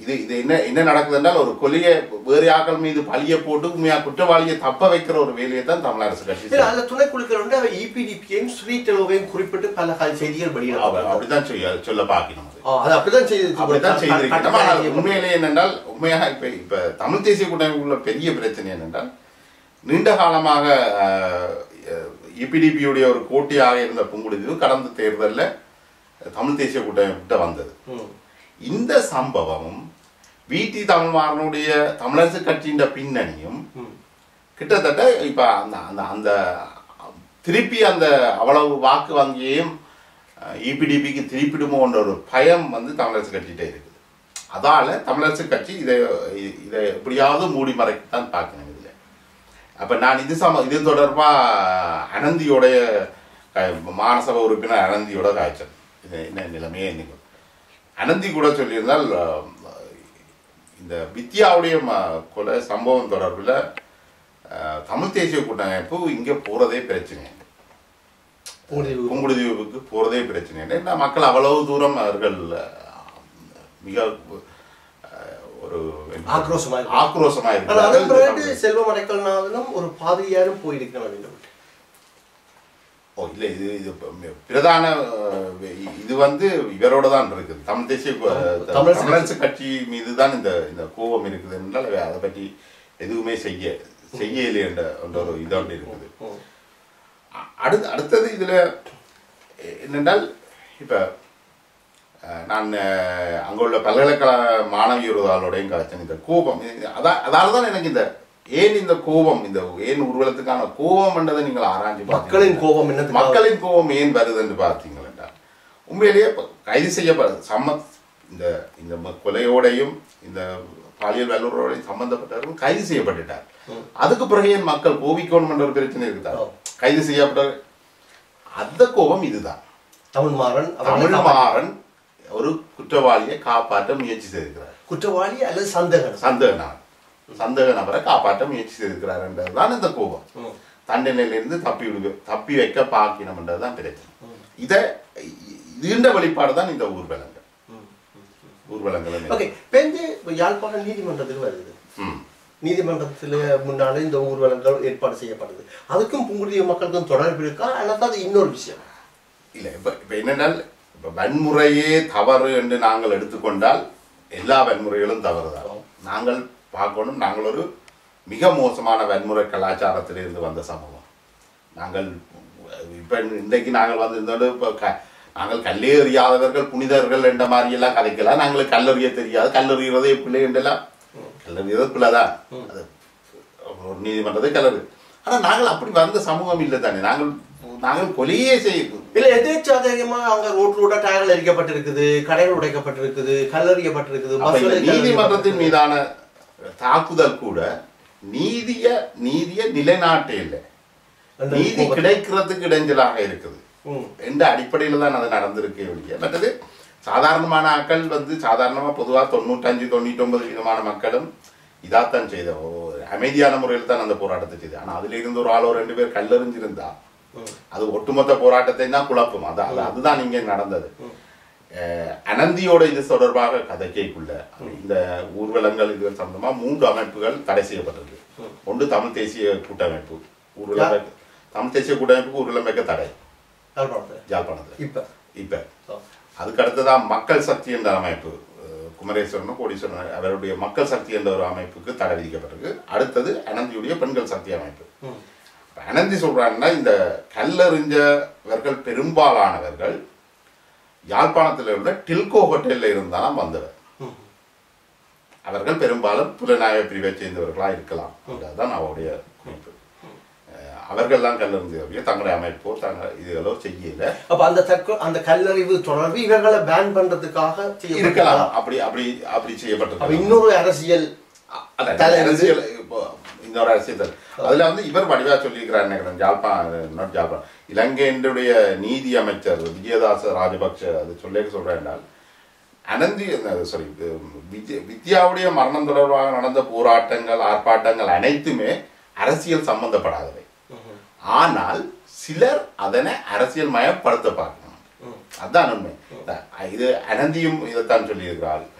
இது இது என்ன என்ன நடக்குது என்றால் ஒரு கொலையை வேறு ஆக்கள் மீது பழிய போட்டு உண்மையா குற்றவாளியை தப்ப வைக்கிற ஒரு வேலையை தான் தமிழரசு கட்சி இல்ல அதுல துணைக்குழுக்கள் வந்து அவர் இபிடிபியையும் ஸ்ரீடெலோவையும் குறிப்பிட்டு பல கால செய்திகள் அவ- வெளியிட அப்படித்தான் செய்ய சொல்ல பார்க்கணும் அது. அது அப்படிதான் செய்து அப்படித்தான் செய்திருக்கணும் கட்டாயம் ஆனால் செய்யப்படும். உண்மையிலே என்னென்றால் உண்மையாக இப்ப இப்ப தமிழ் தேசிய கூட்டமைப்புள்ள பெரிய பிரச்சனை என்னென்றால் நீண்ட காலமாக இபிடிபியுடைய ஒரு போட்டியாக இருந்த புங்குடுதீவு கடந்த தேர்தலில் தமிழ் தேசிய கூட்டமைப்பிட்ட வந்தது ம். இந்த சம்பவமும் விடி தமிழ்மாறனுடைய தமிழரசு கட்சியின் பின்னணியும் ம். கிட்டத்தட்ட இப்ப அந்த அந்த அந்த திருப்பி அந்த அவ்வளவு வாக்கு வங்கியையும் இபிடிபிக்கு திருப்பிடுமோன்ற ஒரு பயம் வந்து தமிழரசு கட்சிகிட்ட இருக்குது அதால தமிழரசு கட்சி இதை இ- இதை எப்படியாவது மூடி மறைக்கத்தான் பார்க்கணும் இதுல அப்ப நான் இது சம இது தொடர்பா அனந்தியோடைய க- மாநசபை உறுப்பினர் அனந்தியோட காய்ச்சல் இது என்ன நிலைமையே இன்னைக்கு அனந்தி கூட சொல்லியிருந்தால் அஹ், இந்த வித்யாவுடைய ம- கொலை சம்பவம் தொடர்பில் அஹ், தமிழ் தேசிய கூட்டமைப்பு இங்க போறதே பிரச்சனை புங்குடுதீவு. புங்குடுதீவுக்கு போறதே பிரச்சனை இல்லை ஏன்னா மக்கள் அவ்வளவு தூரம் அவர்கள் அஹ், மிக அஹ், ஒரு ஆக்ரோஷமா இருக்கு. ஆக்ரோஷமா ஆனா அதன் பிறகு இருக்கிறார்கள் செல்வம் அடைக்கல்நாதனும் ஒரு பாதிரியாரும் போயிருக்கணும் அப்படின்னு ஓ இல்லை இது இது ப- பிரதான அஹ், இது வந்து இவரோட தான் இருக்குது தமிழ் தேசிய கு- தமிழரசு தமிழரசு கட்சி மீது தான் இந்த இந்த கோபம் இருக்குது என்றால் அதை பற்றி எதுவுமே செய்ய செய்யலை என்ற என்ற ஒரு இதோடு இருக்குது ம். அ- அடுத்து அடுத்தது இதுல எ- என்னென்றால் இப்ப அஹ், நான் அஹ், அங்குள்ள பல்கலைக்கழக மாணவியர்களோடையும் கலைச்சேன் இந்த கோபம் இது- அதான் அதால தான் எனக்கு இந்த ஏன் இந்த கோபம் இந்த ஏன் ஊர்வலத்துக்கான கோபம் என்றதை நீங்கள் ஆராய்ச்சி பார்த்தீங்கன்னா- மக்களின் கோபம் என்னத்துக்காக? மக்களின் கோபம் ஏன் வருது என்று பார்த்தீங்கள் என்றால் உண்மையிலேயே இப்ப கைது செய்யப்பட சம்ம இந்த இந்த ம- கொலையோடையும் இந்த பாலியல் வல்லுறவோடையும் சம்பந்தப்பட்டவர்கள் கைது செய்யப்பட்டுட்டார் அதுக்கு பிறகு ஏன் மக்கள் கோபிக்கணும் என்ற ஒரு பிரச்சனை இருக்குதா ஆ. கைது செய்யப்பட்ட அந்த கோபம் இதுதான் தமிழ் மாறன் அவர்களை தமிழ் காப்பாற்ற- மாறன் ஒரு குற்றவாளியை காப்பாற்ற முயற்சி செய்திருக்கிறார் குற்றவாளி அல்லது சந்தேகம் சந்தேக நபர் சந்தேக நபரை காப்பாற்ற முயற்சி செய்திருக்கிறார் என்றதுதான் இந்த கோபம் ம். தண்டனையிலிருந்து தப்பி விடு தப்பி வைக்க பார்க்கணும் என்றதுதான் பிரச்சனை இதை இதுண்ட வெளிப்பாடு தான் இந்த ஊர்வலங்கள் ஊர்வலங்கள் ஓகே பெஞ்சு யாழ்ப்பாணம் நீதிமன்றத்துக்கு வருது ம் நீதிமன்றத்தில் முன்னாலே இந்த ஊர்வலங்கள் ஏற்பாடு செய்யப்படுது அதுக்கும் புங்குடிய மக்களுக்கும் தொடர்பு இருக்கா அல்லது அது இன்னொரு விஷயம் இல்லை இப்போ இப்போ என்னென்னால் இப்போ வன்முறையே தவறு என்று நாங்கள் எடுத்துக்கொண்டால் எல்லா வன்முறைகளும் தவறு தான் நாங்கள் பார்க்கணும் நாங்கள் ஒரு மிக மோசமான வன்முறை கலாச்சாரத்திலிருந்து வந்த சமூகம் நாங்கள் இப்போ இன்றைக்கு நாங்கள் வந்து இருந்தோடு இப்போ க நாங்கள் கல்லே எறியாதவர்கள் புனிதர்கள் என்ற மாதிரி எல்லாம் கதைக்கலாம் நாங்களுக்கு கல்லறிய தெரியாது கல்லறிகிறதே பிள்ளை என்றெல்லாம் கல்லறிகிறது பிள்ளை தான் அது ஒரு நீதிமன்றத்தை கல்லறு ஆனால் நாங்கள் அப்படி வந்த சமூகம் இல்லை தானே நாங்கள் நாங்கள் கொலையே செய்ய இல்ல எதேச்சாதகமா அவங்க ரோட் ரோடா டயர்கள் எரிக்கப்பட்டிருக்குது கடைகள் உடைக்கப்பட்டிருக்குது கல்லறியப்பட்டிருக்குது அப்ப இந்த பஸ்கள் நீதிமன்றத்தின் மீதான தாக்குதல் கூட நீதிய நீதிய நிலைநாட்டே இல்லை அந்த நீதி கோபத்தை- கிடைக்கிறதுக்கு இடைஞ்சலாக இருக்குது ம். என்ற அடிப்படையில தான் அது நடந்திருக்கே ஒழிய மற்றது சாதாரணமான ஆக்கள் வந்து சாதாரணமா பொதுவா தொண்ணூற்றஞ்சு தொண்ணூற்றி ஒன்பது விதமான மக்களும் இதாத்தான் செய்த ஓ- அமைதியான முறையில் தான் அந்த போராட்டத்தை செய்து ஆனா அதுல இருந்து ஒரு ஆளோ ரெண்டு பேர் கல்லெறிஞ்சிருந்தா ம். அது ஒட்டுமொத்த போராட்டத்தை தான் குழப்பம் அது அது- அதுதான் இங்கே நடந்தது அஹ், அனந்தியோட இது தொடர்பாக கதைக்கைக்குள்ள இந்த ஊர்வலங்கள் இது சம்பந்தமா மூன்று அமைப்புகள் தடை செய்யப்பட்டிருக்கு ஒன்று தமிழ் தேசிய கூட்டமைப்பு ஊர்வலம் வைக்க- தமிழ் தேசிய கூட்டமைப்புக்கு ஊர்வலம் வைக்க தடை யாழ்ப்பாணத்துல யாழ்ப்பாணத்தில் இப்ப இப்ப ஆ. அதுக்கு அடுத்ததான் மக்கள் சக்தி என்ற அமைப்பு அஹ், குமரேஸ்வரனும் கோடீஸ்வரன் அவருடைய மக்கள் சக்தி என்ற ஒரு அமைப்புக்கு தடை விதிக்கப்பட்டிருக்கு அடுத்தது அனந்தியுடைய பெண்கள் சக்தி அமைப்பு ம். இப்ப அனந்தி சொல்றாங்கன்னா இந்த கல்லறிஞ்சவர்கள் பெரும்பாலானவர்கள் யாழ்ப்பாணத்தில் உள்ள டில்கோ ஹோட்டல்ல இருந்தாலும் வந்தவர் ம். அவர்கள் பெரும்பாலும் புலனாய்வு பிரிவை சேர்ந்தவர்களா இருக்கலாம் அதுதான் அவருடைய குறிப்பு அஹ், அவர்கள் தான் கல்லறிஞ்சவர்கள் தங்களுடைய அமைப்போ தங்கள் இதுகளோ செய்யல அப்ப அந்த தற்கொ அந்த கல்லறிவு தொடர்பு இவர்களை பேன் பண்றதுக்காக செய்யப்பட்டதா? இருக்கலாம் அப்படி அப்படி அப்படி அப்ப செய்யப்பட்டிருக்கலாம் இன்னொரு அரசியல் அல்ல, தலைவர் அரசியல் இப்போ இன்னொரு அரசியல் தலை- அதுல வந்து இவர் வடிவா சொல்லியிருக்கிறார் நினைக்கிறேன் ஜாழ்ப்பாணம் நாட் ஜாழ்ப்பாணம் இலங்கையினுடைய நீதி அமைச்சர் விஜயதாச ராஜபக்ஷ அது சொல்ல சொல்றேன் என்றால் அனந்தி சாரி வித்யா வித்யாவுடைய மரணம் தொடர்பாக நடந்த போராட்டங்கள் ஆர்ப்பாட்டங்கள் அனைத்துமே அரசியல் சம்பந்தப்படாதவை ஆனால் சிலர் அதனை அரசியல் மயப்படுத்த பார்க்கணும் அதுதான் உண்மை இது அனந்தியும் இதைத்தான் சொல்லியிருக்கிறாள்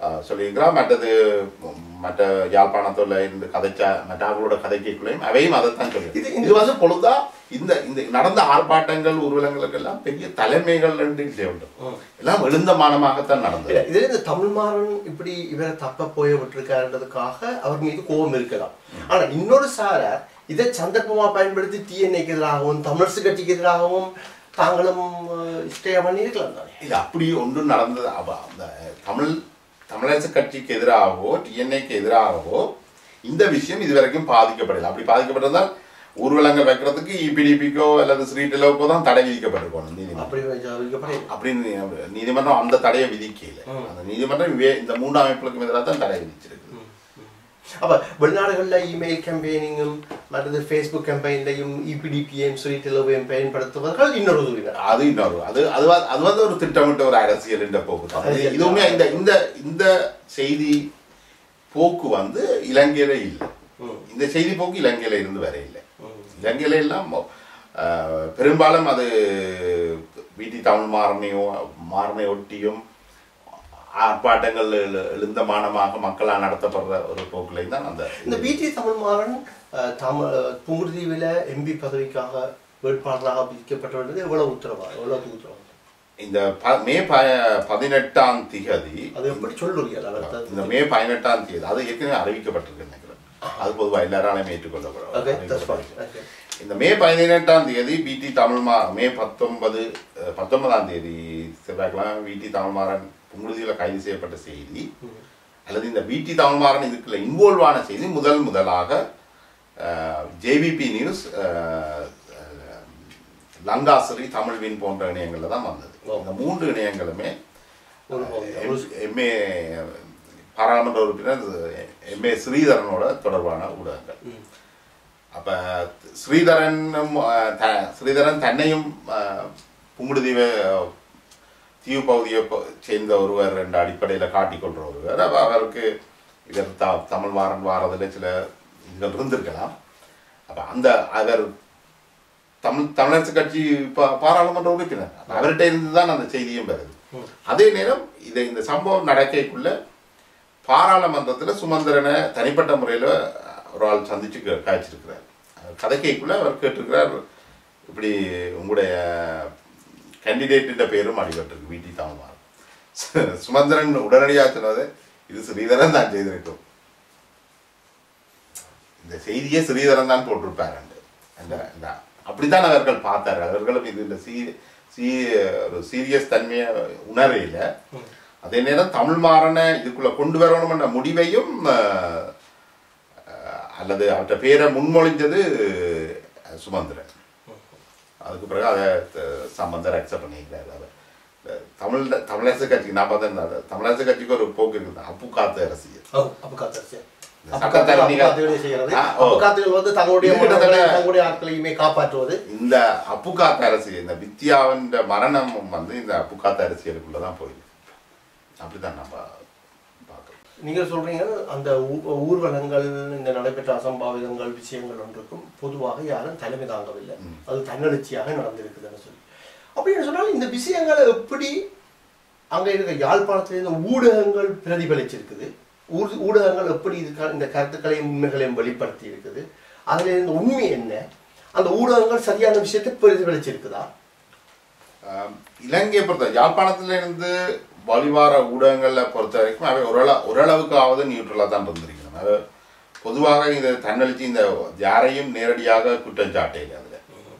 அஹ், சொல்லியிருக்கிறார் மற்றது ம், மற்ற யாழ்ப்பாணத்துல இருந்து கதைச்ச மற்ற அவங்களோட கதைக்குள்ளேயும் அவையும் அதைத்தான் சொல்லி இது- இது வந்து பொழுதா இந்த இந்த நடந்த ஆர்ப்பாட்டங்கள் ஊர்வலங்களுக்கு எல்லாம் பெரிய தலைமைகள் ரெண்டு இல்லை உண்டு எல்லாம் எழுந்த மானமாகத்தான் நடந்தது இல்ல, இதுல இந்த தமிழ்மாறன் இப்படி இவரை தப்ப போய விட்டுருக்காருன்றதுக்காக அவர் மீது கோபம் இருக்கலாம் ஆனா இன்னொரு சாரார் இதை சந்தர்ப்பமா பயன்படுத்தி டிஎன்ஏக்கு எதிராகவும் தமிழரசு கட்சிக்கு எதிராகவும் தாங்களும் ஸ்டே பண்ணி இருக்கலாம் தானே இது அப்படி ஒன்றும் நடந்தது அவ- அந்த தமிழ் தமிழரசு கட்சிக்கு எதிராகவோ டிஎன்ஏக்கு எதிராகவோ இந்த விஷயம் இதுவரைக்கும் பாதிக்கப்படலை அப்படி பாதிக்கப்பட்டிருந்தால் ஊர்வலங்கள் வைக்கிறதுக்கு இபிடிபிக்கோ அல்லது ஸ்ரீடிலோக்கோ தான் தடை விதிக்கப்பட்டிருக்கணும் நீதிமன்றம் அப்படி வைக்கப்பட அப்படின்னு நீதிமன்றம் அந்த தடையை விதிக்கல அந்த நீதிமன்றம் இவே- இந்த மூன்று அமைப்புகளுக்கும் எதிராக தான் தடை விதிச்சிருக்கு அப்ப வெளிநாடுகள்ல இமெயில் கேம்பெயினிங்கும் மற்றது ஃபேஸ்புக் கேம்பெயின்லையும் இபிடிபிஎம் சொல்லிட்டு பயன்படுத்துவர்கள் இன்னொரு உரிமை அது இன்னொரு அது அது வந்து- அது வந்து ஒரு திட்டமிட்ட ஒரு அரசியல் என்ற போக்கு தான் இது- அரசியல் இதுவுமே இந்த இந்த இந்த செய்தி போக்கு வந்து இலங்கையில இல்லை ம். இந்த செய்தி போக்கு இலங்கையில இருந்து வர இல்லை இலங்கையில எல்லாம் அஹ், பெரும்பாலும் அது வீட்டி தமிழ் மாறனையோ மாறனை ஒட்டியும் ஆர்ப்பாட்டங்கள் எழு- எழுந்த மானமாக மக்களால் நடத்தப்படுற ஒரு போக்கிலே தான் அந்த இந்த பிடி தமிழ்மாறன் அஹ், தமிழ் புங்குடுதீவில் எம்பி பதவிக்காக வேட்பாளராக விதிக்கப்பட்டவர்களுக்கு எவ்வளவு உத்தரவா எவ்வளவு உத்தரவா இந்த ப- மே ப- பதினெட்டாம் திகதி அது எப்படி சொல்லுறீங்க இந்த மே பதினெட்டாம் தேதி அது ஏற்கனவே அறிவிக்கப்பட்டிருக்கு நினைக்கிறேன் அது பொதுவாக எல்லாராலையும் ஏற்றுக்கொள்ளப்படும் ஓகே தட்ஸ் ஃபைன் அறிவிக்கப்பட்டிருக்கு. ஓகே இந்த மே பதினெட்டாம் தேதி பிடி தமிழ்மா மே பத்தொன்பது அஹ், பத்தொன்பதாம் தேதி செவ்வாய்க்கிழமை பிடி தமிழ்மாறன் புங்குடுதியில் கைது செய்யப்பட்ட செய்தி அல்லது இந்த பிடி தமிழ்மாறன் இதுக்குள்ள இன்வால்வ் ஆன செய்தி முதல் முதலாக ஜேவிபி நியூஸ் லங்காசிரி தமிழ்வின் போன்ற இணையங்கள்ல தான் வந்தது இந்த மூன்று இணையங்களுமே ஒரு பகுதி. எம்ஏ பாராளுமன்ற உறுப்பினர் எம்ஏ ஸ்ரீதரனோட தொடர்பான ஊடகங்கள் அப்ப ஸ்ரீதரன் ஸ்ரீதரன் தன்னையும் அஹ், புங்குடுதீவை தீவு பகுதியை ப- சேர்ந்த ஒருவர் என்ற அடிப்படையில் காட்டிக்கொள்ற ஒருவர் அப்ப அவருக்கு இவர் த தமிழ் வாரன் வாரதில் சில இதுகள் இருந்திருக்கலாம் அப்ப அந்த அவர் தமிழ் தமிழரசு கட்சி பா- பாராளுமன்ற உறுப்பினர் அப்ப அவர்கிட்ட இருந்து தான் அந்த செய்தியும் வருது அதே நேரம் இதை இந்த சம்பவம் நடக்கைக்குள்ள பாராளுமன்றத்துல சுமந்திரனை தனிப்பட்ட முறையில ஒரு ஆள் சந்திச்சு கே- காய்ச்சிருக்கிறார் கதைக்கைக்குள்ள அவர் கேட்டிருக்கிறார் இப்படி உங்களுடைய கேண்டிடேட்டின் பேரும் அடிபட்டிருக்கு வீட்டி தாமமார் சுமந்திரன் உடனடியாக சொன்னது இது ஸ்ரீதரன் தான் செய்திருக்கும் இந்த செய்தியே ஸ்ரீதரன் தான் போட்டிருப்பார் அந்த அந்த அப்படித்தான் அவர்கள் பார்த்தார்கள் அவர்களும் இது இந்த சீ சீ ஒரு சீரியஸ் தன்மையை உணரையில அதே நேரம் தமிழ் மாறனை இதுக்குள்ள கொண்டு வரணும் என்ற முடிவையும் அஹ், அஹ், அல்லது அவற்றை பேரை முன்மொழிஞ்சது அஹ், சுமந்திரன் அதுக்கு பிறகு அதை த- சம்பந்தர் அக்செப்ட் பண்ணிக்கிறார் அதை இந்த தமிழ் தமிழரசு கட்சிக்கு நான் பார்த்தேன் இந்த தமிழரசு கட்சிக்கு ஒரு போக்கு இருக்குது அப்பு காத்து அரசியல் ஓ, அப்பக்காத்து இந்த சட்டத்தரணிகள் அப்பக்காத்துகளை செய்கிறது ஆ, ஓ. அப்பக்காத்துகள் வந்து தங்களுடைய இது கிட்டத்தட்ட- மக்களை, தங்களுடைய ஆட்களையுமே காப்பாற்றுவது இந்த அப்புக்காத்த அரசியல் இந்த வித்யாவின் மரணம் வந்து இந்த அப்புக்காத்த அரசியலுக்குள்ள தான் போயிருக்கு அப்படிதான் நம்ம பார்க்கறோம் நீங்க சொல்றீங்க அந்த ஊ- ஊர்வலங்கள் இந்த நடைபெற்ற அசம்பாவிதங்கள் விஷயங்கள் ஒன்றுக்கும் பொதுவாக யாரும் தலைமை தாங்கவில்லை அது தன்னெழுச்சியாக நடந்திருக்குதுன்னு சொல்லி அப்படின்னு சொன்னால் இந்த விஷயங்களை எப்படி அங்க இருக்க யாழ்ப்பாணத்தில் இந்த ஊடகங்கள் பிரதிபலிச்சிருக்குது ஊர்- ஊடகங்கள் எப்படி இதுக்கு இந்த கருத்துக்களையும் உண்மைகளையும் வெளிப்படுத்தி இருக்குது அதுல இருந்த உண்மை என்ன அந்த ஊடகங்கள் சரியான விஷயத்தை பிரதிபலிச்சிருக்குதா ஆம், இலங்கையை பொறுத்த யாழ்ப்பாணத்துல இருந்து வழிவார ஊடகங்களை பொறுத்த வரைக்கும் அவை ஓரளவு ஓரளவுக்காவது நியூட்ரலாக தான் இருந்திருக்கணும் அது பொதுவாக இந்த தன்னெழுச்சி இந்த யாரையும் நேரடியாக குற்றம் சாட்டையில் அதில்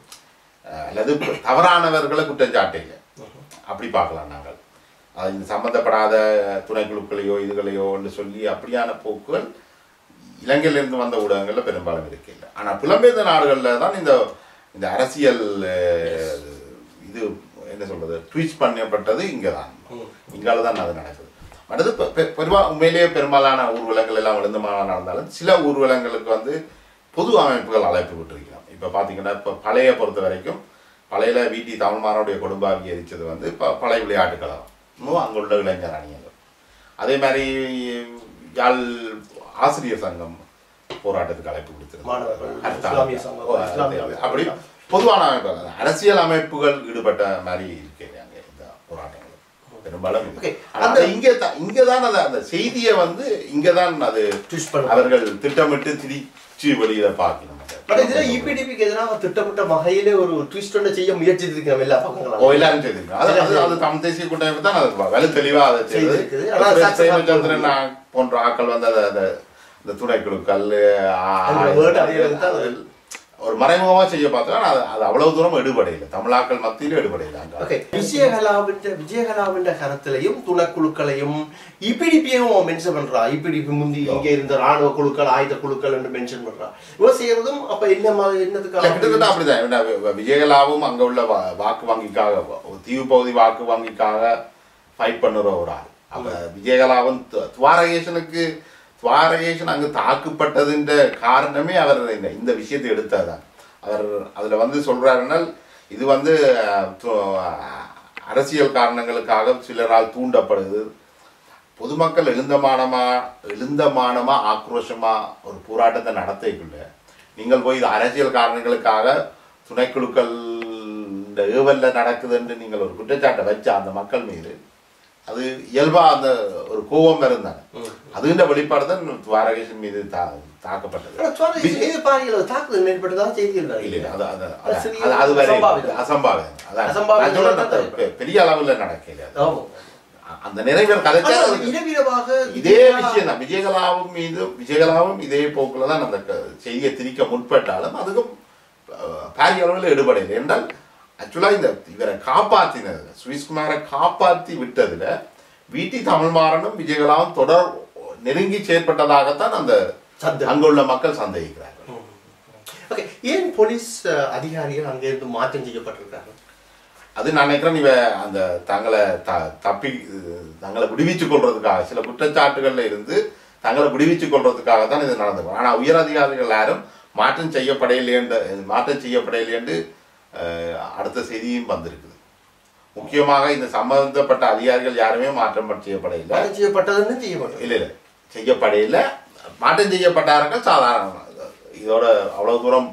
அல்லது தவறானவர்களை குற்றம் சாட்டையில் அப்படி பார்க்கலாம் நாங்கள் அது இந்த சம்பந்தப்படாத துணைக்குழுக்களையோ இதுகளையோ என்று சொல்லி அப்படியான போக்குகள் இலங்கையிலிருந்து வந்த ஊடகங்கள்ல பெரும்பாலும் இருக்கில்லை ஆனா புலம்பெயர்ந்த நாடுகள்ல தான் இந்த இந்த அரசியல் அஹ், இது என்ன சொல்றது ட்வீட் பண்ணப்பட்டது இங்கே தான் இங்கால தான் அது நடக்குது அடுத்து பெ- பெ- பெருமா உண்மையிலேயே பெரும்பாலான ஊர்வலங்கள் எல்லாம் விழுந்தமாக நடந்தாலும் சில ஊர்வலங்களுக்கு வந்து பொது அமைப்புகள் அழைப்பு விட்டுருக்கலாம் இப்போ பார்த்தீங்கன்னா இப்போ பழைய பொறுத்த வரைக்கும் பழையில வீட்டி தமிழ்மாரனுடைய கொடும்பாவி எரிச்சது வந்து இப்போ பழைய விளையாட்டு கழகம் இன்னும் அங்குள்ள இளைஞர் அணியங்கள் அதே மாதிரி யாழ் ஆசிரியர் சங்கம் போராட்டத்துக்கு அழைப்பு மாணவர்கள், கொடுத்திருந்தாங்க இஸ்லாமிய சங்கம், ஓ, இஸ்லாமிய அது- அப்படி பொதுவான அமைப்புகள் அரசியல் அமைப்புகள் ஈடுபட்ட மாதிரி இருக்கிறாங்க இந்த போராட்டங்கள் பெரும்பாலும் Okay. ஆனா அது இங்கே தான் இங்கே தான் அது அந்த செய்தியை வந்து இங்கே தான் அது ட்விஸ்ட் பண்ண அவர்கள் திட்டமிட்டு திரிச்சு வெளியில பார்க்கணும் பட் இதுல இபிடிபிக்கு எதிராக திட்டமிட்ட வகையிலே ஒரு ட்விஸ்ட் ஒன்று செய்ய முயற்சித்திருக்கிறோம் எல்லா ஓ பக்கங்களும் எல்லாரும் செய்திருக்காங்க அது அது அது தமிழ் தேசிய கூட்டமைப்பு தான் அது வலு தெளிவா அதை செய்திருக்குது. செய்தது ஆனா அப்புறம் success பிரேமச்சந்திரன் ஆ- போன்ற ஆட்கள் வந்து அதை அதை இந்த துணைக்குழுக்கள் ஆ- அந்த word அறியறதுக்கு தான் அது- ஒரு மறைமுகமா செய்ய பார்த்தா அது அது அவ்வளவு தூரம் எடுபடையில தமிழாக்கள் மத்தியில எடுபடையில அங்க ஓகே விஜயகலாவின் விஜயகலாவின் கரத்திலையும் துணைக்குழுக்களையும் இபிடிபியும் மென்ஷன் பண்றா இபிடிபி முந்தி இங்க இருந்த ராணுவ குழுக்கள் ஆயுத குழுக்கள் என்று மென்ஷன் பண்றா இவ செய்யறதும் அப்ப என்ன மாதிரி இல்ல, என்னதுக்காக கிட்டத்தட்ட அப்படிதான் ஏன்னா, வி- வி- விஜயகலாவும் அங்க உள்ள வா- வாக்கு வங்கிக்காக வ- தீவு பகுதி வாக்கு வங்கிக்காக ஃபைட் பண்ணுற ஒரு ஆள் அப்ப விஜயகலாவும் து- துவாரகேசனுக்கு துவாரகேசன் அங்கு தாக்கப்பட்டதுன்ற காரணமே அவர் இந்த இந்த விஷயத்தை எடுத்ததுதான் அவர் அதுல வந்து சொல்றாருன்னா இது வந்து அஹ், து- அஹ், அரசியல் காரணங்களுக்காக சிலரால் தூண்டப்படுது பொதுமக்கள் எழுந்தமானமா எழுந்தமானமா ஆக்ரோஷமா ஒரு போராட்டத்தை நடத்திக்குள்ள நீங்கள் போய் இது அரசியல் காரணங்களுக்காக துணைக்குழுக்கள் இந்த ஏவல்ல நடக்குதுன்னு நீங்கள் ஒரு குற்றச்சாட்டை வச்ச அந்த மக்கள் மீது அது இயல்பா அந்த ஒரு கோபம் இருந்தாங்க அதுன்ற வெளிப்பாடு தான் துவாரகேசன் மீது தா- தாக்கப்பட்டது ஆனா சுவாரஸ்யம் இது பாருங்க தாக்குதல் ஏற்பட்டதாக செய்திகள் இல்ல, வருகிறது. இல்ல, அது அது அது அது- சிறிய அது- அது வேற அசம்பாவிதம். அசம்பாவிதம் அதான் அசம்பாவிதம் நான் சொல்றேன், தான் அது பெ- பெரிய அளவுல நடக்கல அது. ஆமா. அந்த நிறைவேற கதைச்சா ஆனா அது- இரவிரவாக இதே விஷயம் தான் விஜயகலாவும் மீது விஜயகலாவும் இதே போக்குல தான் அந்த க- செய்தியை திரிக்க முற்பட்டாலும் அதுக்கும் அஹ், பாரிய அளவில் ஈடுபடையில் என்றால் ஆக்சுவலா இந்த இவரை காப்பாத்தினது சுவிஸ்குமாரை காப்பாத்தி விட்டதுல வீட்டி தமிழ்மாறனும் விஜயகலாவும் தொடர் நெருங்கி செயற்பட்டதாகத்தான் அந்த சந்தேகம். அங்குள்ள மக்கள் சந்தேகிக்கிறார்கள் ஓகே ஏன் போலீஸ் அஹ், அதிகாரிகள் அங்கே இருந்து மாற்றம் செய்யப்பட்டிருக்காங்க அது நான் நினைக்கிறேன் இவ அந்த தங்களை த தப்பி தங்களை விடுவிச்சுக் கொள்றதுக்காக சில குற்றச்சாட்டுகள்ல இருந்து தங்களை விடுவிச்சுக் கொள்றதுக்காக தான் இது நடந்தது ஆனா உயர் அதிகாரிகள் யாரும் மாற்றம் செய்யப்படையிலேண்டு மாற்றம் செய்யப்படையிலேண்டு அஹ், அடுத்த செய்தியும் வந்திருக்குது முக்கியமாக இந்த சம்பந்தப்பட்ட அதிகாரிகள் யாருமே மாற்றம் செய்யப்படையில மாற்றம் செய்யப்பட்டதுன்னு செய்யப்பட்டது இல்ல இல்ல செய்யப்படையில மாற்றம் செய்யப்பட்டார்கள் சாதாரண இதோட அவ்வளவு தூரம்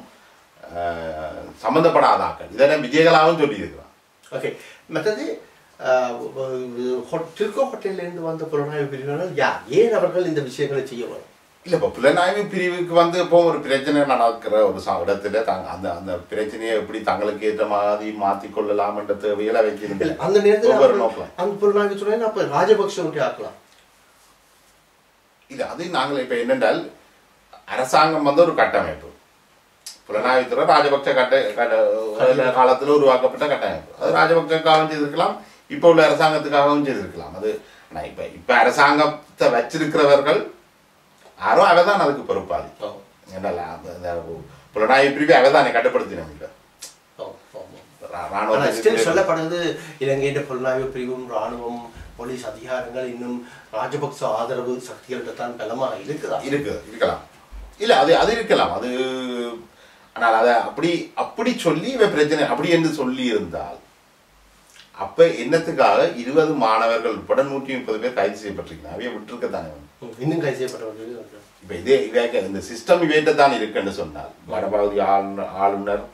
அஹ், சம்பந்தப்படாத ஆக்கள் இதை விஜயகலாவும் சொல்லியிருக்கிறான் ஓகே மற்றது திருக்கோ ஹோட்டலிருந்து வந்த புலனாய்வு பிரிவினர் யார் ஏன் அவர்கள் இந்த விஷயங்களை செய்ய வரும் இல்ல இப்ப புலனாய்வு பிரிவுக்கு வந்து இப்போ ஒரு பிரச்சனை நடக்கிற ஒரு ச- இடத்துல தாங்க அந்த அந்த பிரச்சனையை எப்படி தங்களுக்கு ஏற்ற மாதிரி மாத்திக் கொள்ளலாம் என்ற தேவையில இல்ல வைக்கிறது அந்த நேரத்தில் ஒவ்வொரு அவர்கள் நோக்கம் அந்த புலனாய்வு துறையினர் அப்ப ராஜபக்ஷ ஒன்றை ஆக்கலாம் இல்ல அது நாங்கள் இப்ப என்னென்றால் அரசாங்கம் வந்து ஒரு கட்டமைப்பு புலனாய்வுத்துறை ராஜபக்ச கட்ட கட்ட ஒரு காலத்துல உருவாக்கப்பட்ட கட்டமைப்பு அது ராஜபக்சக்காகவும் செய்திருக்கலாம் இப்ப உள்ள அரசாங்கத்துக்காகவும் செய்திருக்கலாம் அது ஆனா இப்ப இப்ப அரசாங்கத்தை வச்சிருக்கிறவர்கள் யாரோ அவதான் அதுக்கு பொறுப்பாளி ஓ, என்னல்ல அந்த- அந்த புலனாய்வு பிரிவு அவதானே கட்டுப்படுத்தினோம் இல்ல ஓ, ஓ, ஓ. ரா- ஆனா ராணுவ ஸ்டில் சொல்லப்படுறது இலங்கையின் புலனாய்வு பிரிவும் ராணுவம் போலீஸ் அதிகாரங்கள் இன்னும் ராஜபக்ச ஆதரவு சக்திகள்கிட்ட தான் பலமாக இருக்குதா இருக்கு இருக்கலாம் இல்ல அது அது இருக்கலாம் அது ஆனால் அதை அப்படி அப்படி சொல்லி இவன் பிரச்சனை அப்படி என்று சொல்லி இருந்தால் அப்ப என்னத்துக்காக இருபது மாணவர்கள் உட்பட நூற்றி முப்பது பேர் கைது செய்யப்பட்டிருக்கிறாங்க அவைய விட்டுருக்கத்தானே வந்து. ம், இன்னும் கைது செய்யப்பட்டவர்கள் இருக்கிறார்கள். இப்ப இதே இவையாக இந்த சிஸ்டம் இவேட்ட தான் இருக்குன்னு சொன்னால் வடபகுதி ஆளுநர் ஆளுநர்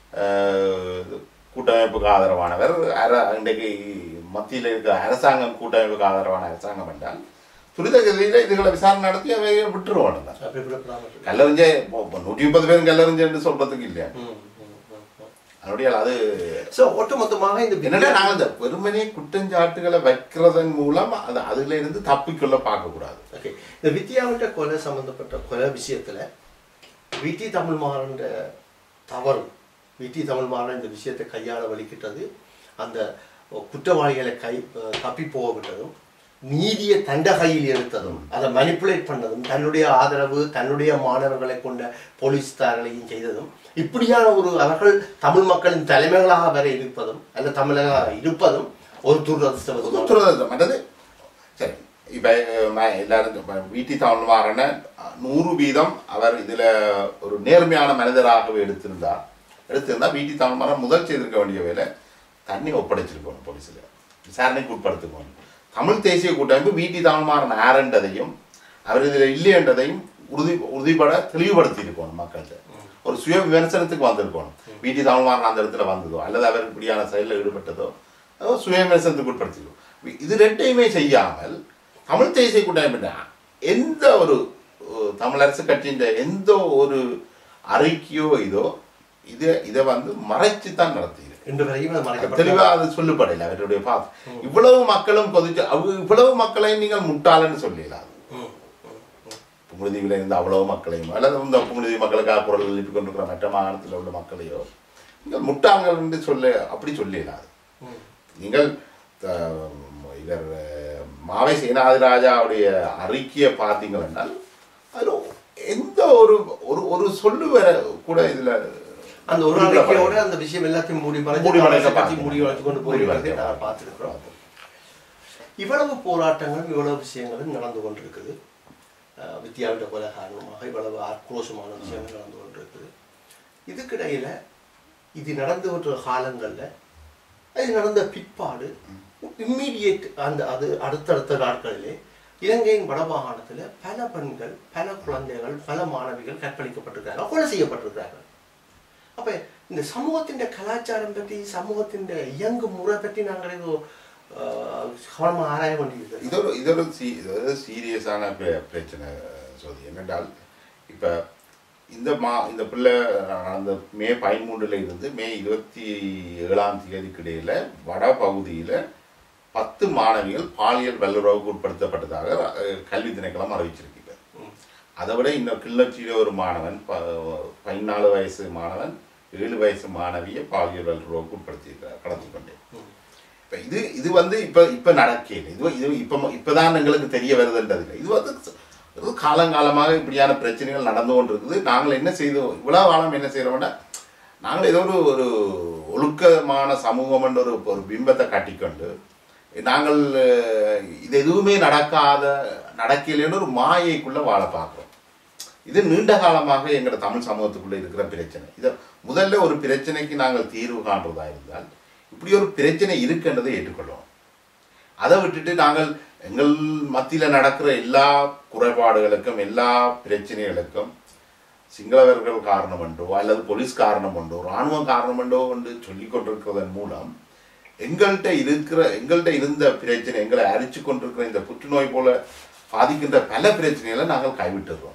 ஆஹ், கூட்டமைப்புக்கு ஆதரவானவர் அர இன்றைக்கு மத்தியில் இருக்கிற அரசாங்கம் கூட்டமைப்புக்கு ஆதரவான அரசாங்கம் என்றால் துரித கதியில இதுகளை விசாரணை நடத்தி அவை விட்டுருவாங்க தான் அப்படி விடப்படாமல் இருக்கு. கல்லறிஞ்சே நூற்றி முப்பது பேரும் கல்லறிஞ்சேன்னு சொல்றதுக்கு இல்லையா ம், ம், ம், ம். அதனுடைய அது So, ஒட்டுமொத்தமாக இந்த என்னடா நாங்கள் இந்த வெறுமனே குற்றஞ்சாட்டுகளை வைக்கிறதன் மூலம் அது அதுல இருந்து தப்பிக்கொள்ள பார்க்கக்கூடாது ஓகே இந்த வித்யாவிட்ட கொலை சம்பந்தப்பட்ட கொலை விஷயத்துல விடி தமிழ் மாறன்ற தவறு விடி தமிழ் மாறன் இந்த விஷயத்தை கையாள வலிக்கிட்டது அந்த குற்றவாளிகளை கை தப்பி போக விட்டதும் நீதியை தண்ட கையில் எடுத்ததும் அதை மனிப்புலேட் பண்ணதும் தன்னுடைய ஆதரவு தன்னுடைய மாணவர்களை கொண்ட போலீஸ்தார்களையும் செய்ததும் இப்படியான ஒரு அவர்கள் தமிழ் மக்களின் தலைமைகளாக வர இருப்பதும் அல்ல தமிழர்களாக இருப்பதும் ஒரு துரதிருஷ்டவசமான துரதிருஷ்டம். மற்றது சரி இப்ப அஹ், எல்லாரும் இப்ப வீட்டி தமிழ்வாரன நூறு வீதம் அவர் இதுல ஒரு நேர்மையான மனிதராகவே எடுத்திருந்தார் எடுத்திருந்தா வீட்டி தமிழ்மாறன் முதல் செய்திருக்க வேண்டிய வேலை தண்ணி ஒப்படைச்சிருக்கணும் போலீஸ்ல விசாரணைக்கு உட்படுத்திக்கணும் தமிழ் தேசிய கூட்டமைப்பு வீட்டி தமிழ்மாறன் ஆரண்டதையும் அவர் இதுல இல்லைன்றதையும் உறுதி உறுதிப்பட தெளிவுபடுத்தி இருக்கணும் மக்கள்கிட்ட ஒரு சுய விமர்சனத்துக்கு வந்திருக்கணும் வீட்டி தமிழ்மாறன் அந்த இடத்துல வந்ததோ அல்லது அவர் இப்படியான செயலில் ஈடுபட்டதோ அதோ சுய விமர்சனத்துக்கு உட்படுத்திருக்கும் இது ரெண்டையுமே செய்யாமல் தமிழ் தேசிய கூட்டமைப்பு எந்த ஒரு அஹ், தமிழரசு கட்சியின் எந்த ஒரு அறிக்கையோ இதோ இதை இதை வந்து மறைச்சு தான் நடத்தியிருக்கு இன்று வரையும் அது மறைக்கப்பட்ட தெளிவா அது சொல்லப்படல அவருடைய பாத் இவ்வளவு மக்களும் கொதிச்சு அவ் இவ்வளவு மக்களையும் நீங்கள் முட்டாளன்னு சொல்லலாம் ம், புங்குடுதீவில் இருந்த அவ்வளவு மக்களையும் அல்லது இந்த புங்குடுதீவு மக்களுக்காக குரல் எழுப்பி கொண்டிருக்கிற மற்ற மாகாணத்தில் உள்ள மக்களையோ நீங்கள் முட்டாள்கள் என்று சொல்ல அப்படி சொல்லலாம் ம். நீங்கள் அஹ், இவர் அஹ், மாவை சேனாதிராஜாவுடைய அறிக்கையை பார்த்தீங்கள் என்றால் அதில் எந்த ஒரு ஒரு ஒரு சொல்லு வர கூட இதுல அந்த ஒரு அறிக்கையோட அந்த விஷயம் எல்லாத்தையும் மூடி மறைச்சு மூடி மறைக்க காங்கிரஸ் கட்சி பார்க்கணும். மூடி வளைச்சு கொண்டு மூடி போயிருக்கிறதை மறைக்க நான் பார்த்துருக்கிறோம் இவ்வளவு போராட்டங்களும் இவ்வளவு விஷயங்களும் நடந்து கொண்டிருக்குது அஹ் வித்யாவிட கொலை காரணமாக இவ்வளவு ஆக்ரோஷமான விஷயங்கள் நடந்து கொண்டிருக்குது இதுக்கிடையில இது நடந்து வர காலங்கள்ல அது நடந்த பிற்பாடு இம்மீடியட் அந்த அது அடுத்தடுத்த நாட்களிலே இலங்கையின் வடமாகாணத்துல பல பெண்கள் பல குழந்தைகள் பல மாணவிகள் கற்பழிக்கப்பட்டிருக்கிறார்கள் கொலை செய்யப்பட்டிருக்கிறார்கள் அப்ப இந்த சமூகத்தின் கலாச்சாரம் பற்றி சமூகத்தின் இயங்கு முறை பற்றி நாங்கள் ஏதோ ஆஹ், கவனமா ஆராய வேண்டியது இது ஒரு இது ஒரு சீ இது ஒரு சீரியஸான பிர- பிரச்சனை சோதி என்னென்றால் இப்போ இந்த மா இந்த பிள்ளை நடந்த மே பதிமூன்றுல இருந்து மே இருபத்தி ஏழாம் தேதிக்கு இடையில வட பகுதியில் பத்து மாணவிகள் பாலியல் வல்லுறவுக்கு உட்படுத்தப்பட்டதாக அஹ், கல்வி திணைக்களம் அறிவிச்சிருக்கு அதை விட இன்னும் கிள்ளச்சியில் ஒரு மாணவன் ப- பதினாலு வயசு மாணவன் ஏழு வயசு மாணவியை பாலியல் வல்லுறவுக்கு உட்படுத்தியிருக்கிறார் கடத்தி கொண்டே இப்போ இது இது வந்து இப்போ இப்போ நடக்கல இது இது இப்போ இப்போதான் எங்களுக்கு தெரிய வருதுன்றது இல்லை. இது வந்து இது காலங்காலமாக இப்படியான பிரச்சனைகள் நடந்து கொண்டிருக்குது நாங்கள் என்ன செய்தோம் இவ்வளோ காலம் என்ன செய்கிறோம்னா நாங்கள் ஏதோ ஒரு ஒரு ஒழுக்கமான சமூகம் என்ற ஒரு ஒரு பிம்பத்தை கட்டிக்கொண்டு நாங்கள் அஹ், இது எதுவுமே நடக்காத நடக்கலைன்னு ஒரு மாயைக்குள்ள வாழ பார்க்குறோம் இது நீண்ட காலமாக எங்களோட தமிழ் சமூகத்துக்குள்ள இருக்கிற பிரச்சனை இதை முதல்ல ஒரு பிரச்சனைக்கு நாங்கள் தீர்வு காண்றதா இருந்தால் இப்படி ஒரு பிரச்சனை இருக்குன்றதை ஏற்றுக்கொள்வோம் அதை விட்டுட்டு நாங்கள் எங்கள் மத்தியில் நடக்கிற எல்லா குறைபாடுகளுக்கும் எல்லா பிரச்சனைகளுக்கும் சிங்களவர்கள் காரணம் உண்டோ அல்லது போலீஸ் காரணம் உண்டோ இராணுவம் காரணம் உண்டோ என்று சொல்லிக் கொண்டிருக்கிறதன் மூலம் எங்கள்கிட்ட இருக்கிற எங்கள்கிட்ட இருந்த பிரச்சனை எங்களை அரிச்சு கொண்டிருக்கிற இந்த புற்றுநோய் போல பாதிக்கின்ற பல பிரச்சனைகளை நாங்கள் கைவிட்டுறோம்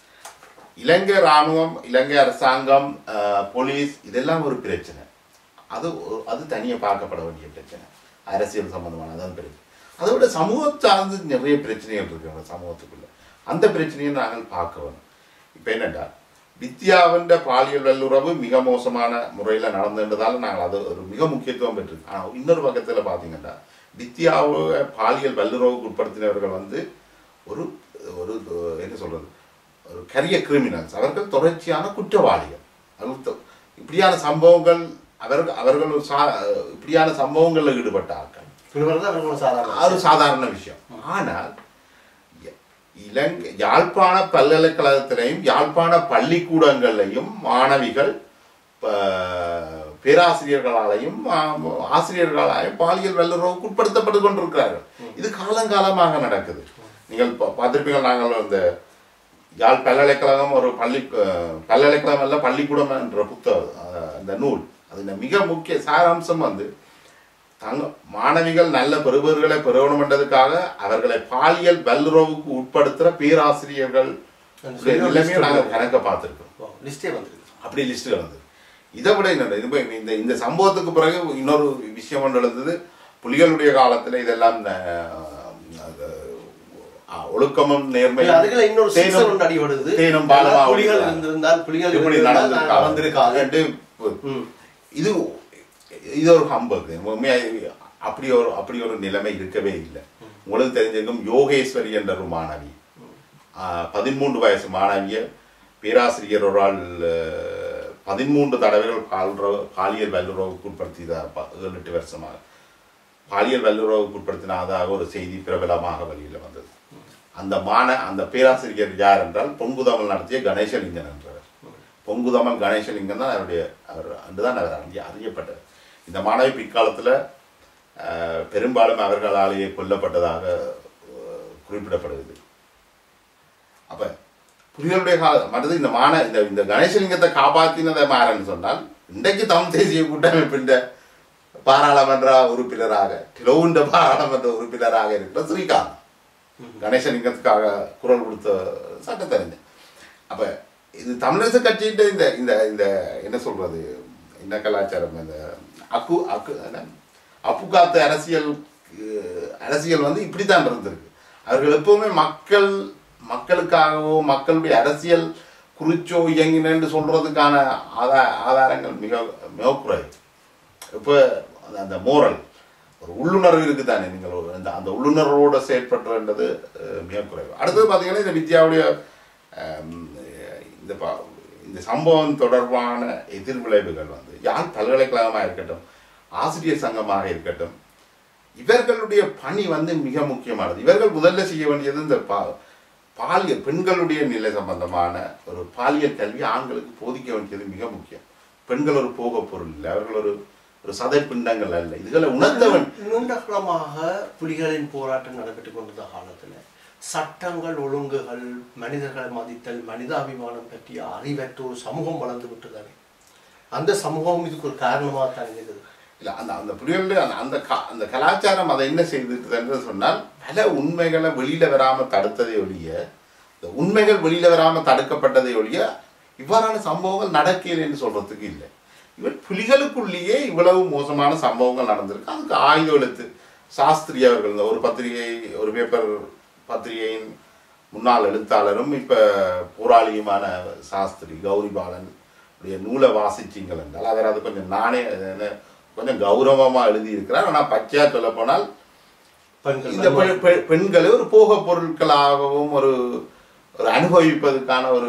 இலங்கை இராணுவம் இலங்கை அரசாங்கம் அஹ், போலீஸ் இதெல்லாம் ஒரு பிரச்சனை அது ஒரு- அது தனியாக பார்க்கப்பட வேண்டிய பிரச்சனை அரசியல் சம்பந்தமான அதான் பிரச்சனை அதை விட சமூக சார்ந்து நிறைய பிரச்சனைகள் இருக்கு நம்ம சமூகத்துக்குள்ள அந்த பிரச்சனையை நாங்கள் பார்க்க வேணும் இப்போ என்னடா வித்யாவின் பாலியல் வல்லுறவு மிக மோசமான முறையில் நடந்துன்றதால நாங்கள் அது ஒரு மிக முக்கியத்துவம் பெற்றிருக்கு ஆனால் இன்னொரு பக்கத்தில் பார்த்தீங்கன்னா வித்யாவை பாலியல் வல்லுறவுக்கு உட்படுத்தினவர்கள் வந்து ஒரு ஒரு என்ன சொல்றது ஒரு கரிய கிரிமினல்ஸ் அவர்கள் தொடர்ச்சியான குற்றவாளிகள் அவர்கள் தொ- இப்படியான சம்பவங்கள் அவர்கள் அவர்கள் ஒரு சா இப்படியான சம்பவங்களில் ஈடுபட்ட ஆட்கள் இவர் அவர்கள் சாதாரண அது சாதாரண விஷயம் ஆனால் இ- இலங்கை யாழ்ப்பாண பல்கலைக்கழகத்திலையும் யாழ்ப்பாண பள்ளிக்கூடங்களையும் மாணவிகள் ப- பேராசிரியர்களாலையும் ஆ- ஆசிரியர்களாலையும் பாலியல் வல்லுறவுக்கு உட்படுத்தப்பட்டு கொண்டிருக்கிறார்கள் இது காலங்காலமாக நடக்குது நீங்கள் பா- பார்த்திருப்பீங்க நாங்கள் இந்த யாழ் பல்கலைக்கழகம் ஒரு பள்ளி அஹ், பல்கலைக்கழகம் அல்ல பள்ளிக்கூடம் என்ற புத்தகம் அஹ், அந்த நூல் அதில் மிக முக்கிய சாராம்சம் வந்து தங்க மாணவிகள் நல்ல பெறுபவர்களை பெறணும்ன்றதுக்காக அவர்களை பாலியல் வல்லுறவுக்கு உட்படுத்துற பேராசிரியர்கள் எல்லாமே நாங்கள் கணக்க பார்த்துருக்கோம் லிஸ்டே வந்துருக்கு அப்படி லிஸ்ட் வந்து இதை விட என்ன இது இப்ப இந்த இந்த சம்பவத்துக்கு பிறகு இன்னொரு விஷயம் ஒன்று எழுந்தது புலிகளுடைய காலத்துல இதெல்லாம் அஹ், அது, அஹ், ஒழுக்கமும் நேர்மை இல்ல, அதுக்குள்ள இன்னொரு சிக்ஸர் ஒன்று அடிபடுது தேனும் பாலமா புலிகள் உள்ள- இருந்திருந்தால் புலிகள் இப்படி இருந்திருந்தால் நடந்திருக்காது. வந்திருக்காது ரெண்டு ம். இது இது ஒரு ஹம்பக் உண்மையா அப்படி ஒரு அப்படி ஒரு நிலைமை இருக்கவே இல்லை உங்களுக்கு தெரிஞ்சிருக்கும் யோகேஸ்வரி என்ற ஒரு மாணவி ஆஹ், பதிமூன்று வயசு மாணவிய பேராசிரியர் ஒரு ஆள் அஹ், பதிமூன்று தடவைகள் பால்ற- பாலியல் வல்லுறவுக்கு உட்படுத்தியதா ப- ஏழு எட்டு வருஷமாக பாலியல் வல்லுறவுக்கு உட்படுத்தினதாக ஒரு செய்தி பிரபலமாக வெளியில் வந்தது அந்த மான அந்த பேராசிரியர் யார் என்றால் பொங்குதமிழ் நடத்திய கணேசலிங்கன் என்றவர் பொங்குதமல் கணேசலிங்கம் தான் அவருடைய அவர் அன்றுதான் அவர் அறிய அறியப்பட்டார் இந்த மாணவி பிற்காலத்தில் பெரும்பாலும் அவர்களாலேயே கொல்லப்பட்டதாக அஹ், குறிப்பிடப்படுகிறது அப்ப புலிகளுடைய கால மற்றது இந்த மான இந்த இந்த கணேசலிங்கத்தை காப்பாத்தினதை மாறன்னு சொன்னால் இன்றைக்கு தமிழ் தேசிய கூட்டமைப்பின் பாராளுமன்ற உறுப்பினராக டிலோவுண்ட பாராளுமன்ற உறுப்பினராக இருக்கிற ஸ்ரீகாந்த் கணேசலிங்கத்துக்காக குரல் கொடுத்த சட்டத்தறிஞர் அப்ப இது தமிழரசு கட்சியிட்ட இந்த இந்த இந்த என்ன சொல்றது என்ன கலாச்சாரம் இந்த அக்கு அக்கு என்ன, அப்பு காத்த அரசியல் அஹ், அரசியல் வந்து இப்படித்தான் இருந்திருக்கு அவர்கள் எப்பவுமே மக்கள் மக்களுக்காகவோ மக்களுடைய அரசியல் குறிச்சோ இயங்கினு சொல்றதுக்கான ஆதா ஆதாரங்கள் மிக மிக குறைவு இப்போ அந்த- அந்த மோரல் ஒரு உள்ளுணர்வு இருக்குது தானே நீங்கள் ஒரு அந்த அந்த உள்ளுணர்வோட செயற்படுறன்றது அஹ், மிக குறைவு அடுத்தது பார்த்தீங்கன்னா இந்த வித்யாவுடைய அஹ், இந்த பா- இந்த சம்பவம் தொடர்பான எதிர்விளைவுகள் வந்து யாழ் பல்கலைக்கழகமாக இருக்கட்டும் ஆசிரியர் சங்கமாக இருக்கட்டும் இவர்களுடைய பணி வந்து மிக முக்கியமானது இவர்கள் முதல்ல செய்ய வேண்டியது இந்த பா பாலியல் பெண்களுடைய நிலை சம்பந்தமான ஒரு பாலியல் கல்வி ஆண்களுக்கு போதிக்க வேண்டியது மிக முக்கியம் பெண்கள் ஒரு போக பொருள் இல்லை அவர்கள் ஒரு ஒரு சதை பிண்டங்கள் அல்ல இதுகளை உணர்த்தவன் நீண்ட காலமாக புலிகளின் போராட்டம் நடைபெற்றுக் கொண்டிருந்த காலத்துல சட்டங்கள் ஒழுங்குகள் மனிதர்களை மதித்தல் மனிதாபிமானம் பற்றிய அறிவற்ற ஒரு சமூகம் வளர்ந்து விட்டுதானே அந்த சமூகம் இதுக்கு ஒரு காரணமாக தான் இருக்குது இல்ல அந்த அந்த புலிகளுடைய அந்த அந்த க- அந்த கலாச்சாரம் அதை என்ன செய்துட்டுன்னு சொன்னால் பல உண்மைகளை வெளியில வராம தடுத்ததை ஒழிய இந்த உண்மைகள் வெளியில வராம தடுக்கப்பட்டதை ஒழிய இவ்வாறான சம்பவங்கள் நடக்கல என்று சொல்றதுக்கு இல்லை இவன் புலிகளுக்குள்ளேயே இவ்வளவு மோசமான சம்பவங்கள் நடந்திருக்கு அதுக்கு ஆயுத எழுத்து சாஸ்திரி அவர்கள் இந்த ஒரு பத்திரிகை ஒரு பேப்பர் பத்திரிகையின் முன்னாள் எழுத்தாளரும் இப்ப போராளியுமான சாஸ்திரி கௌரி பாலன் உடைய நூலை வாசிச்சிங்கள் என்றால் அவர் அது கொஞ்சம் நானே அது என்ன, கொஞ்சம் கௌரவமா எழுதியிருக்கிறார் ஆனால் பச்சையா சொல்ல போனால் பெண்கள் இந்த பெ- பெ- பெண்களை ஒரு போக பொருட்களாகவும் ஒரு ஒரு அனுபவிப்பதற்கான ஒரு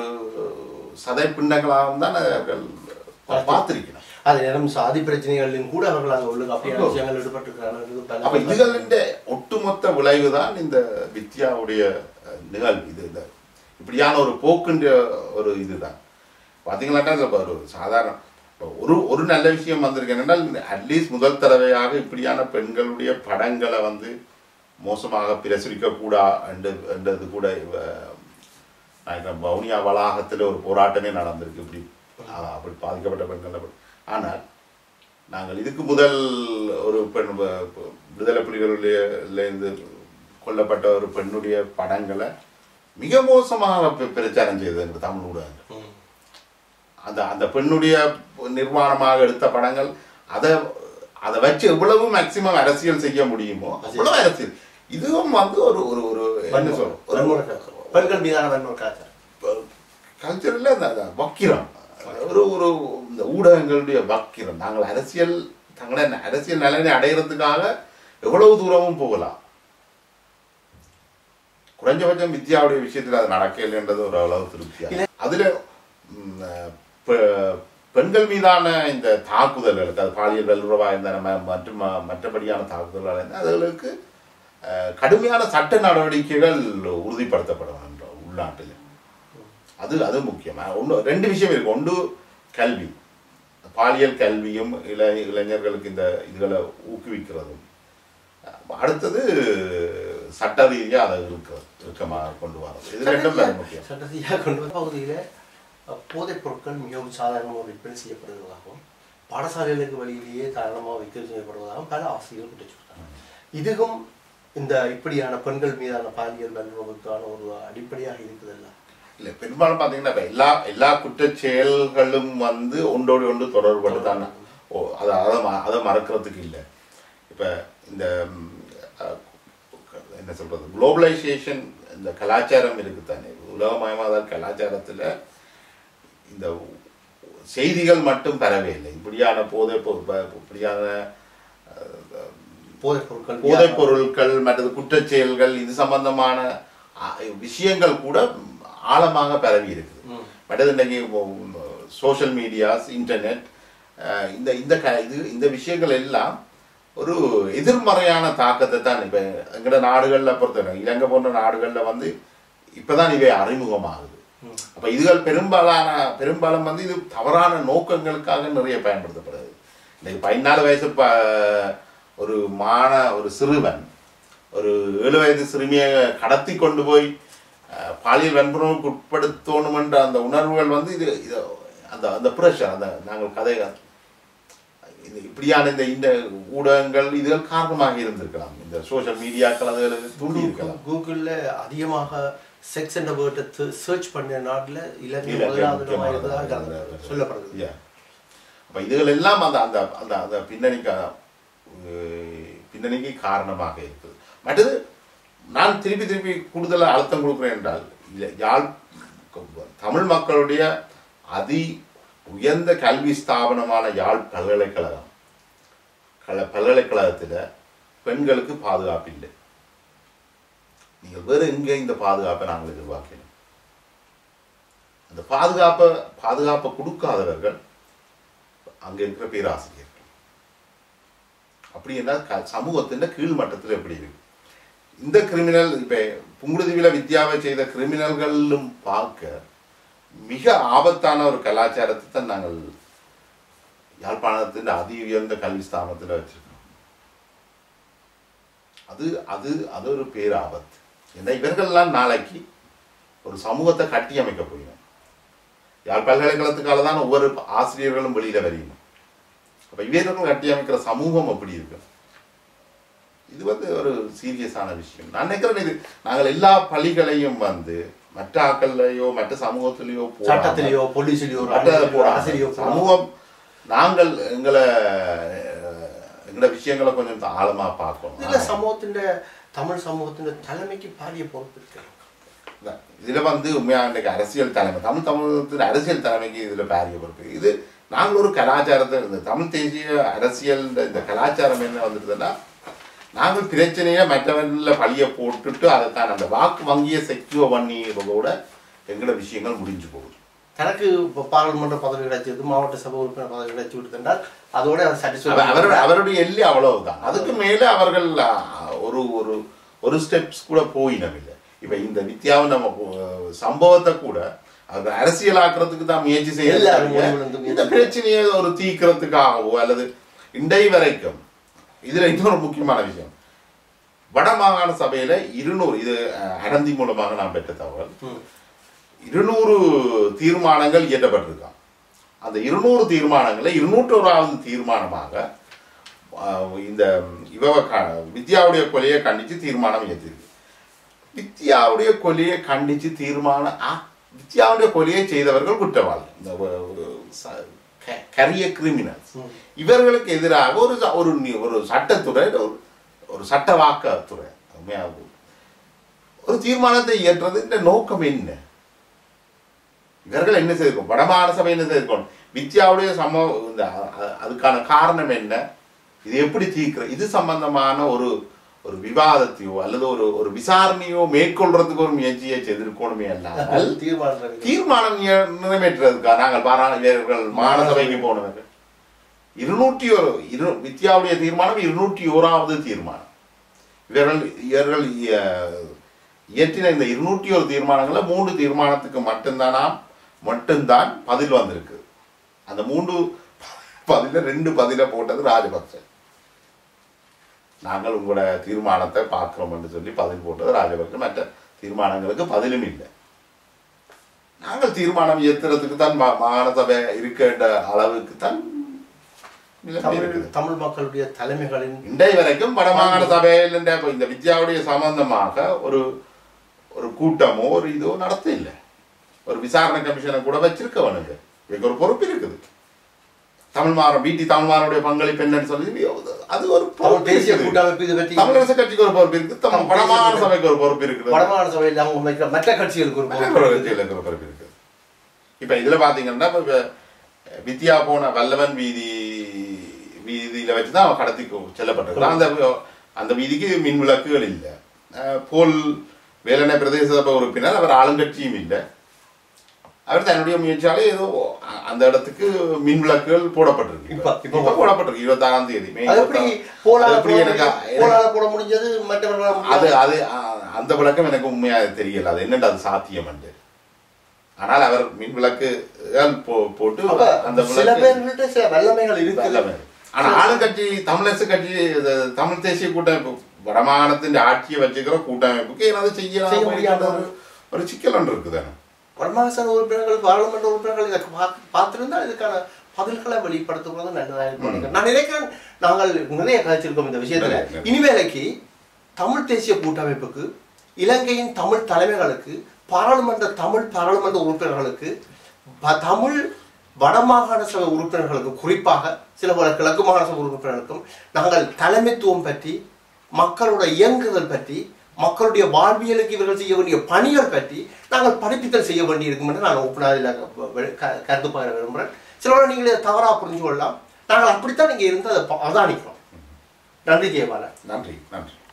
சதை பிண்டங்களாகவும் தான் அவர்கள் பார்த்திருக்கிறார் அதே நேரம் சாதி பிரச்சனைகளிலும் கூட அவர்கள் அங்கே உள்ள அப்படியான விஷயங்கள் ஈடுபட்டிருக்கிறார்கள் அப்ப இதுகளின் ஒட்டுமொத்த விளைவு தான் இந்த வித்யாவுடைய அஹ், நிகழ்வு இது இந்த இப்படியான ஒரு போக்குன்ற ஒரு இதுதான் பார்த்தீங்களாட்டா இப்ப ஒரு சாதாரண இப்ப ஒரு ஒரு நல்ல விஷயம் வந்திருக்கு என்னென்னால் அட்லீஸ்ட் முதல் தடவையாக இப்படியான பெண்களுடைய படங்களை வந்து மோசமாக பிரசுரிக்க கூடா என்றது கூட இவ- நான் இந்த வவுனியா வளாகத்தில் ஒரு போராட்டமே நடந்திருக்கு இப்படி அஹ், அப்படி பாதிக்கப்பட்ட பெண்கள் அப்படி ஆனால் நாங்கள் இதுக்கு முதல் ஒரு பெண் வ- ப- விடுதலை புலிகளிலேருந்து கொல்லப்பட்ட ஒரு பெண்ணுடைய படங்களை மிக மோசமாக பி- பிரச்சாரம் செய்தது எங்கள் தமிழ் ஊடகங்கள் ம். அந்த அந்த பெண்ணுடைய நிர்வாணமாக எடுத்த படங்கள் அதை அதை வச்சு எவ்வளவு மேக்சிமம் அரசியல் செய்ய முடியுமோ அவ்வளவு அரசியல் இதுவும் வந்து ஒரு ஒரு ஒரு என்ன சொல்ற ஒரு வன்முறை கலாச்சாரம். பெண்கள் மீதான வன்முறை கலாச்சாரம் கல்ச்சரில் அந்த அந்த வக்கிரம் ஒரு ஒரு இந்த ஊடகங்களுடைய வக்கிரம் நாங்கள் அரசியல் தங்களை அரசியல் நலனை அடையிறதுக்காக எவ்வளவு தூரமும் போகலாம் குறைஞ்சபட்சம் வித்யாவுடைய விஷயத்தில் அது நடக்கலைன்றது ஒரு அளவு திருப்தியா அதுல ம், பெ- பெண்கள் மீதான இந்த தாக்குதல்களுக்கு அது பாலியல் வல்லுறவா இருந்தால் நம்ம மற்றும் மற்றபடியான தாக்குதல்கள் இருந்தால் அதுகளுக்கு அஹ், கடுமையான சட்ட நடவடிக்கைகள் உறுதிப்படுத்தப்பட வேண்டும் உள்நாட்டில் அது அது முக்கியம் ஒன்று ரெண்டு விஷயம் இருக்கு ஒன்று கல்வி பாலியல் கல்வியும் இள இளைஞர்களுக்கு இந்த இதுகளை ஊக்குவிக்கிறதும் அடுத்தது சட்ட ரீதியாக அதை இருக்க இறுக்கமாக கொண்டு வர்றது இது ரெண்டும் மிக முக்கியம் சட்டத்தையாக கொண்டு வந்த பகுதியில் போதைப் பொருட்கள் மிகவும் சாதாரணமாக விற்பனை செய்யப்படுவதாகவும் பாடசாலைகளுக்கு வழியிலேயே தாராளமாக விற்பனை செய்யப்படுவதாகவும் பல ஆசிரியர்கள் குற்றச்சாட்டாங்க இதுவும் இந்த இப்படியான பெண்கள் மீதான பாலியல் வல்லுறவுக்கான ஒரு அடிப்படையாக இருக்குதல்ல இல்லை பெரும்பாலும் பார்த்தீங்கன்னா இப்ப எல்லா எல்லா குற்றச் செயல்களும் வந்து ஒன்றோடு ஒன்று தொடர்பட்டு தான் ஓ அதை அதை ம- அதை மறக்கிறதுக்கு இல்லை இப்போ இந்த ம், அஹ், என்ன சொல்றது குளோபலைசேஷன் இந்த கலாச்சாரம் இருக்குது தானே உலகமயமாதல் கலாச்சாரத்தில் இந்த செய்திகள் மட்டும் பரவே இல்லை இப்படியான போதை பொ- ப- இப்படியான அஹ், போதைப் பொருட்கள் போதைப் பொருட்கள் மற்றது குற்றச் செயல்கள் இது சம்பந்தமான ஆ, விஷயங்கள் கூட ஆழமாக பரவி இருக்குது ம். மற்றது இன்னைக்கு சோஷியல் மீடியாஸ் இன்டர்நெட் இந்த இந்த க இது இந்த விஷயங்கள் எல்லாம் ஒரு எதிர்மறையான தாக்கத்தை தான் இப்போ எங்கட நாடுகளில் பொறுத்தவரை இலங்கை போன்ற நாடுகளில் வந்து இப்பதான் இவை அறிமுகமாகுது ம். அப்ப இதுகள் பெரும்பாலான பெரும்பாலும் வந்து இது தவறான நோக்கங்களுக்காக நிறைய பயன்படுத்தப்படுது இன்னைக்கு பதினாலு வயசு ப ஒரு மான ஒரு சிறுவன் ஒரு ஏழு வயது சிறுமியை கடத்தி கொண்டு போய் அஹ், பாலியல் வன்புணர்வுக்கு உட்படுத்தணும் என்ற அந்த உணர்வுகள் வந்து இது இது அந்த அந்த ப்ரெஷர் அந்த நாங்கள் கதை இது இப்படியான இந்த இந்த ஊடகங்கள் இதுகள் காரணமாக இருந்திருக்கலாம் இந்த சோஷியல் மீடியாக்கள் அதுகளுக்கு தூண்டி இருக்கலாம் கூகுள்ல அதிகமாக செக்ஸ் என்ற வேர்டை சர்ச் பண்ண நாட்டுல இலங்கை இலங்கை முதலாவது இடமா முக்கியமானது. இருந்ததாக சொல்லப்படுது Yeah. அப்ப இதுகள் எல்லாம் அந்த அந்த அந்த அந்த பின்னணிக்கு அஹ், பின்னணிக்கு காரணமாக இருக்குது மற்றது நான் திருப்பி திருப்பி கூடுதல் அழுத்தம் கொடுக்குறேன் என்றால் இல்ல, யாழ் தமிழ் மக்களுடைய அதி உயர்ந்த கல்வி ஸ்தாபனமான யாழ் பல்கலைக்கழகம் கல பல்கலைக்கழகத்தில் பெண்களுக்கு பாதுகாப்பு இல்லை நீங்கள் வேறு எங்கே இந்த பாதுகாப்பை நாங்கள் எதிர்பார்க்கணும் அந்த பாதுகாப்பை பாதுகாப்பை கொடுக்காதவர்கள் அங்க இருக்கிற பேராசிரியர்கள் அப்படி என்றால் க- சமூகத்தின் கீழ் மட்டத்தில் எப்படி இருக்கு இந்த கிரிமினல் இப்ப புங்குடுதீவில வித்யாவை செய்த கிரிமினல்களும் பார்க்க மிக ஆபத்தான ஒரு கலாச்சாரத்தை தான் நாங்கள் யாழ்ப்பாணத்தின் அதி உயர்ந்த கல்வி ஸ்தானத்தில் வச்சிருக்கோம் அது அது அது ஒரு பேராபத்து ஏன்னா இவர்கள்லாம் நாளைக்கு ஒரு சமூகத்தை கட்டி அமைக்க போயிடும் யாழ் பல்கலைக்கழகத்துக்கால தான் ஒவ்வொரு ஆசிரியர்களும் வெளியில வரையணும் அப்ப இவர்கள் கட்டி அமைக்கிற சமூகம் அப்படி இருக்கு இது வந்து ஒரு சீரியஸான விஷயம் நான் நினைக்கிறேன் இது நாங்கள் எல்லா பள்ளிகளையும் வந்து மற்ற ஆக்கள்லையோ மற்ற சமூகத்திலேயோ போடாம- சட்டத்திலேயோ போலீஸ்லயோ மற்ற போடாம அரசியலையோ சமூகம் நாங்கள் எங்களை அஹ், எங்களோட விஷயங்களை கொஞ்சம் ஆழமா இதுல பார்க்கணும் சமூகத்தின் தமிழ் சமூகத்தின் தலைமைக்கு பாரிய பொறுப்பு இருக்கு இதான். இதுல வந்து உண்மையா இன்றைக்கு அரசியல் தலைமை தமிழ் தமிழகத்தின் அரசியல் தலைமைக்கு இதுல பாரிய பொறுப்பு இது நாங்கள் ஒரு கலாச்சாரத்தை இந்த தமிழ் தேசிய அரசியல் இந்த- இந்த கலாச்சாரம் என்ன வந்துடுதுன்னா நாங்கள் பிரச்சனையை மற்றவர்கள பழிய போட்டுட்டு அதைத்தான் அந்த வாக்கு வங்கியை செக்யூர் பண்ணியதோட எங்களோட விஷயங்கள் முடிஞ்சு போகுது தனக்கு இப்போ பாராளுமன்ற பதவி கிடைச்சது மாவட்ட சபை உறுப்பினர் பதவி கிடைச்சு விட்டதால் அதோட அவர் அவ- சாட்டிஸ்ஃபை அவருடைய அவருடைய எல்லை அவ்வளவுதான் அதுக்கு மேல அவர்கள் ஆ, ஒரு ஒரு ஒரு ஸ்டெப்ஸ் கூட போயினவில்லை இப்ப இந்த வித்யாவை நம்ம போ- சம்பவத்தை கூட அவர் அரசியலாக்குறதுக்கு தான் முயற்சி எல்லாரும் செய்யல முன்வந்து முயற்சி இந்த பிரச்சனையை ஒரு தீர்க்கிறதுக்காகவோ அல்லது இண்டை வரைக்கும் இதுல இன்னொரு முக்கியமான விஷயம் வடமாகாண சபையில இருநூறு இது அஹ், அடந்தி மூலமாக நான் பெற்ற தகவல் இருநூறு தீர்மானங்கள் இயற்றப்பட்டிருக்கான் அந்த இருநூறு தீர்மானங்களை இருநூற்றோராவது தீர்மானமாக ஆஹ், இந்த இவ க- வித்யாவுடைய கொலையை கண்டிச்சு தீர்மானம் இயற்றிருக்கு வித்யாவுடைய கொலையை கண்டிச்சு தீர்மானம் ஆ, வித்யாவுடைய கொலையை செய்தவர்கள் குற்றவாளி இந்த கரிய கிரிமினல்ஸ் இவர்களுக்கு எதிராக ஒரு ச- ஒரு நி- ஒரு சட்டத்துறை ஒரு ஒரு சட்டவாக்கத்துறை உண்மையாக ஒரு தீர்மானத்தை இயற்றுறது இந்த நோக்கம் என்ன இவர்கள் என்ன செய்திருக்கோம் வடமாகாண சபை என்ன செய்திருக்கோம் வித்யாவுடைய சம இந்த அ- அ- அதுக்கான காரணம் என்ன இது எப்படி தீர்க்கிற இது சம்பந்தமான ஒரு ஒரு விவாதத்தையோ அல்லது ஒரு ஒரு விசாரணையோ மேற்கொள்றதுக்கு ஒரு முயற்சியை செய்திருக்கணுமே அல்லாமல் தீர்மானம் தீர்மானம் நிய- நிறைவேற்றுறதுக்கா நாங்கள் பாராளுமன்ற மாநசபைக்கு போனவர்கள் இருநூற்றி ஒரு இரு வித்யாவுடைய தீர்மானம் இருநூற்றி ஓராவது தீர்மானம் இவர்கள் இவர்கள் இய- இயற்றின இந்த இருநூற்றி ஒரு தீர்மானங்கள்ல மூன்று தீர்மானத்துக்கு மட்டும்தானாம் மட்டும்தான் பதில் வந்திருக்கு அந்த மூன்று பதில ரெண்டு பதில போட்டது ராஜபக்ச நாங்கள் உங்களோட தீர்மானத்தை பார்க்கிறோம் என்று சொல்லி பதில் போட்டது ராஜபக்ச மற்ற தீர்மானங்களுக்கு பதிலும் இல்லை நாங்கள் தீர்மானம் இயற்றுறதுக்கு தான் மா- மாகாண சபை இருக்கின்ற அளவுக்கு தான் நிலைமை தமிழ் இருக்குது தமிழ் மக்களுடைய தலைமைகளின் இன்றைய வரைக்கும் வடமாகாண சபையில் இந்த இந்த வித்யாவுடைய சம்பந்தமாக ஒரு ஒரு கூட்டமோ ஒரு இதோ நடத்த இல்லை ஒரு விசாரணை கமிஷனை கூட வச்சிருக்க வேணுங்க இதுக்கு ஒரு பொறுப்பு இருக்குது தமிழ் மாறம் வீட்டி தமிழ் மாரோடைய பங்களிப்பு என்னன்னு சொல்லி அது ஒரு தமிழ் பொறுப்பு தேசிய இருக்குது. கூட்டமைப்பு இது பற்றி தமிழரசு கட்சிக்கு ஒரு பொறுப்பு இருக்கு தமிழ் தமிழ் வடமாகாண தேசிய சபைக்கு ஒரு பொறுப்பு இருக்குது வடமாகாண சபையில் அவங்க வைக்கிற மற்ற கட்சிகளுக்கு ஒரு பொறுப்பு ஒரு இருக்குது. கட்சியில் இருக்கிற பொறுப்பு இருக்கு இப்ப இதுல பாத்தீங்கன்னா இப்ப இப்ப வித்யா போன வல்லவன் வீதி வீதியில வச்சுதான் அவன் கடத்திக்கு செல்லப்பட்டிருக்கான் அந்த அந்த வீதிக்கு மின் விளக்குகள் இல்லை அஹ் போல் வேலனை பிரதேச சபை உறுப்பினர் அவர் ஆளுங்கட்சியும் இல்லை அவர் தன்னுடைய முயற்சியாலே ஏதோ அ- அந்த இடத்துக்கு மின் விளக்குகள் போடப்பட்டிருக்கு இப்ப- இப்ப இப்ப போடப்பட்டிருக்கு இருபத்தாறாம் தேதி மே அது எப்படி இருபத்தாறாம். போலால அது எப்படி போட எனக்கு முடிஞ்சது? போலால போட முடிஞ்சது மற்றவர்களால் அது முடியாது. அது அ- அந்த விளக்கம் எனக்கு உண்மையா தெரியல அது என்னட்டு அது சாத்தியம் என்று ஆனால் அவர் மின் விளக்கு போ- போட்டு அப்ப அந்த சில விளக்கு பேர்கிட்ட சில வல்லமைகள் இருக்குது வல்லமை. ஆனா ஆளுங்கட்சி தமிழரசு கட்சி இது தமிழ் தேசிய கூட்டமைப்பு வடமாகாணத்தின் ஆட்சியை வச்சுக்கிற கூட்டமைப்புக்கு ஏதாவது செய்ய செய்ய முடியாத ஒரு ஒரு சிக்கல் ஒன்று இருக்குதானே வடமாகாண உறுப்பினர்கள் பாராளுமன்ற உறுப்பினர்கள் இதை பா- பார்த்திருந்தா இதுக்கான பதில்களை வெளிப்படுத்துவது நல்லதாக இருக்கும் நான் நினைக்கிறேன் நாங்கள் நிறைய கதைச்சிருக்கோம் இந்த விஷயத்துல நிறைய, நிறைய. இனிமேலைக்கு தமிழ் தேசிய கூட்டமைப்புக்கு இலங்கையின் தமிழ் தலைமைகளுக்கு பாராளுமன்ற தமிழ் பாராளுமன்ற உறுப்பினர்களுக்கு ப- தமிழ் வடமாகாண சபை உறுப்பினர்களுக்கு குறிப்பாக சில பல கிழக்கு மாகாண சபை உறுப்பினர்களுக்கும் நாங்கள் தலைமைத்துவம் பற்றி மக்களோட இயங்குதல் பற்றி மக்களுடைய வாழ்வியலுக்கு இவர்கள் செய்ய வேண்டிய பணிகள் பற்றி நாங்கள் படிப்பித்தல் செய்ய வேண்டியிருக்கும் என்று நான் ஒப்பனாதில் கருத்து பகிர விரும்புகிறேன் சிலவரை நீங்கள் இதை தவறாக புரிஞ்சு கொள்ளலாம் நாங்கள் அப்படித்தான் இங்கே இருந்து அதை ப- அவதானிக்கிறோம் நன்றி ஜெயபாலன் நன்றி நன்றி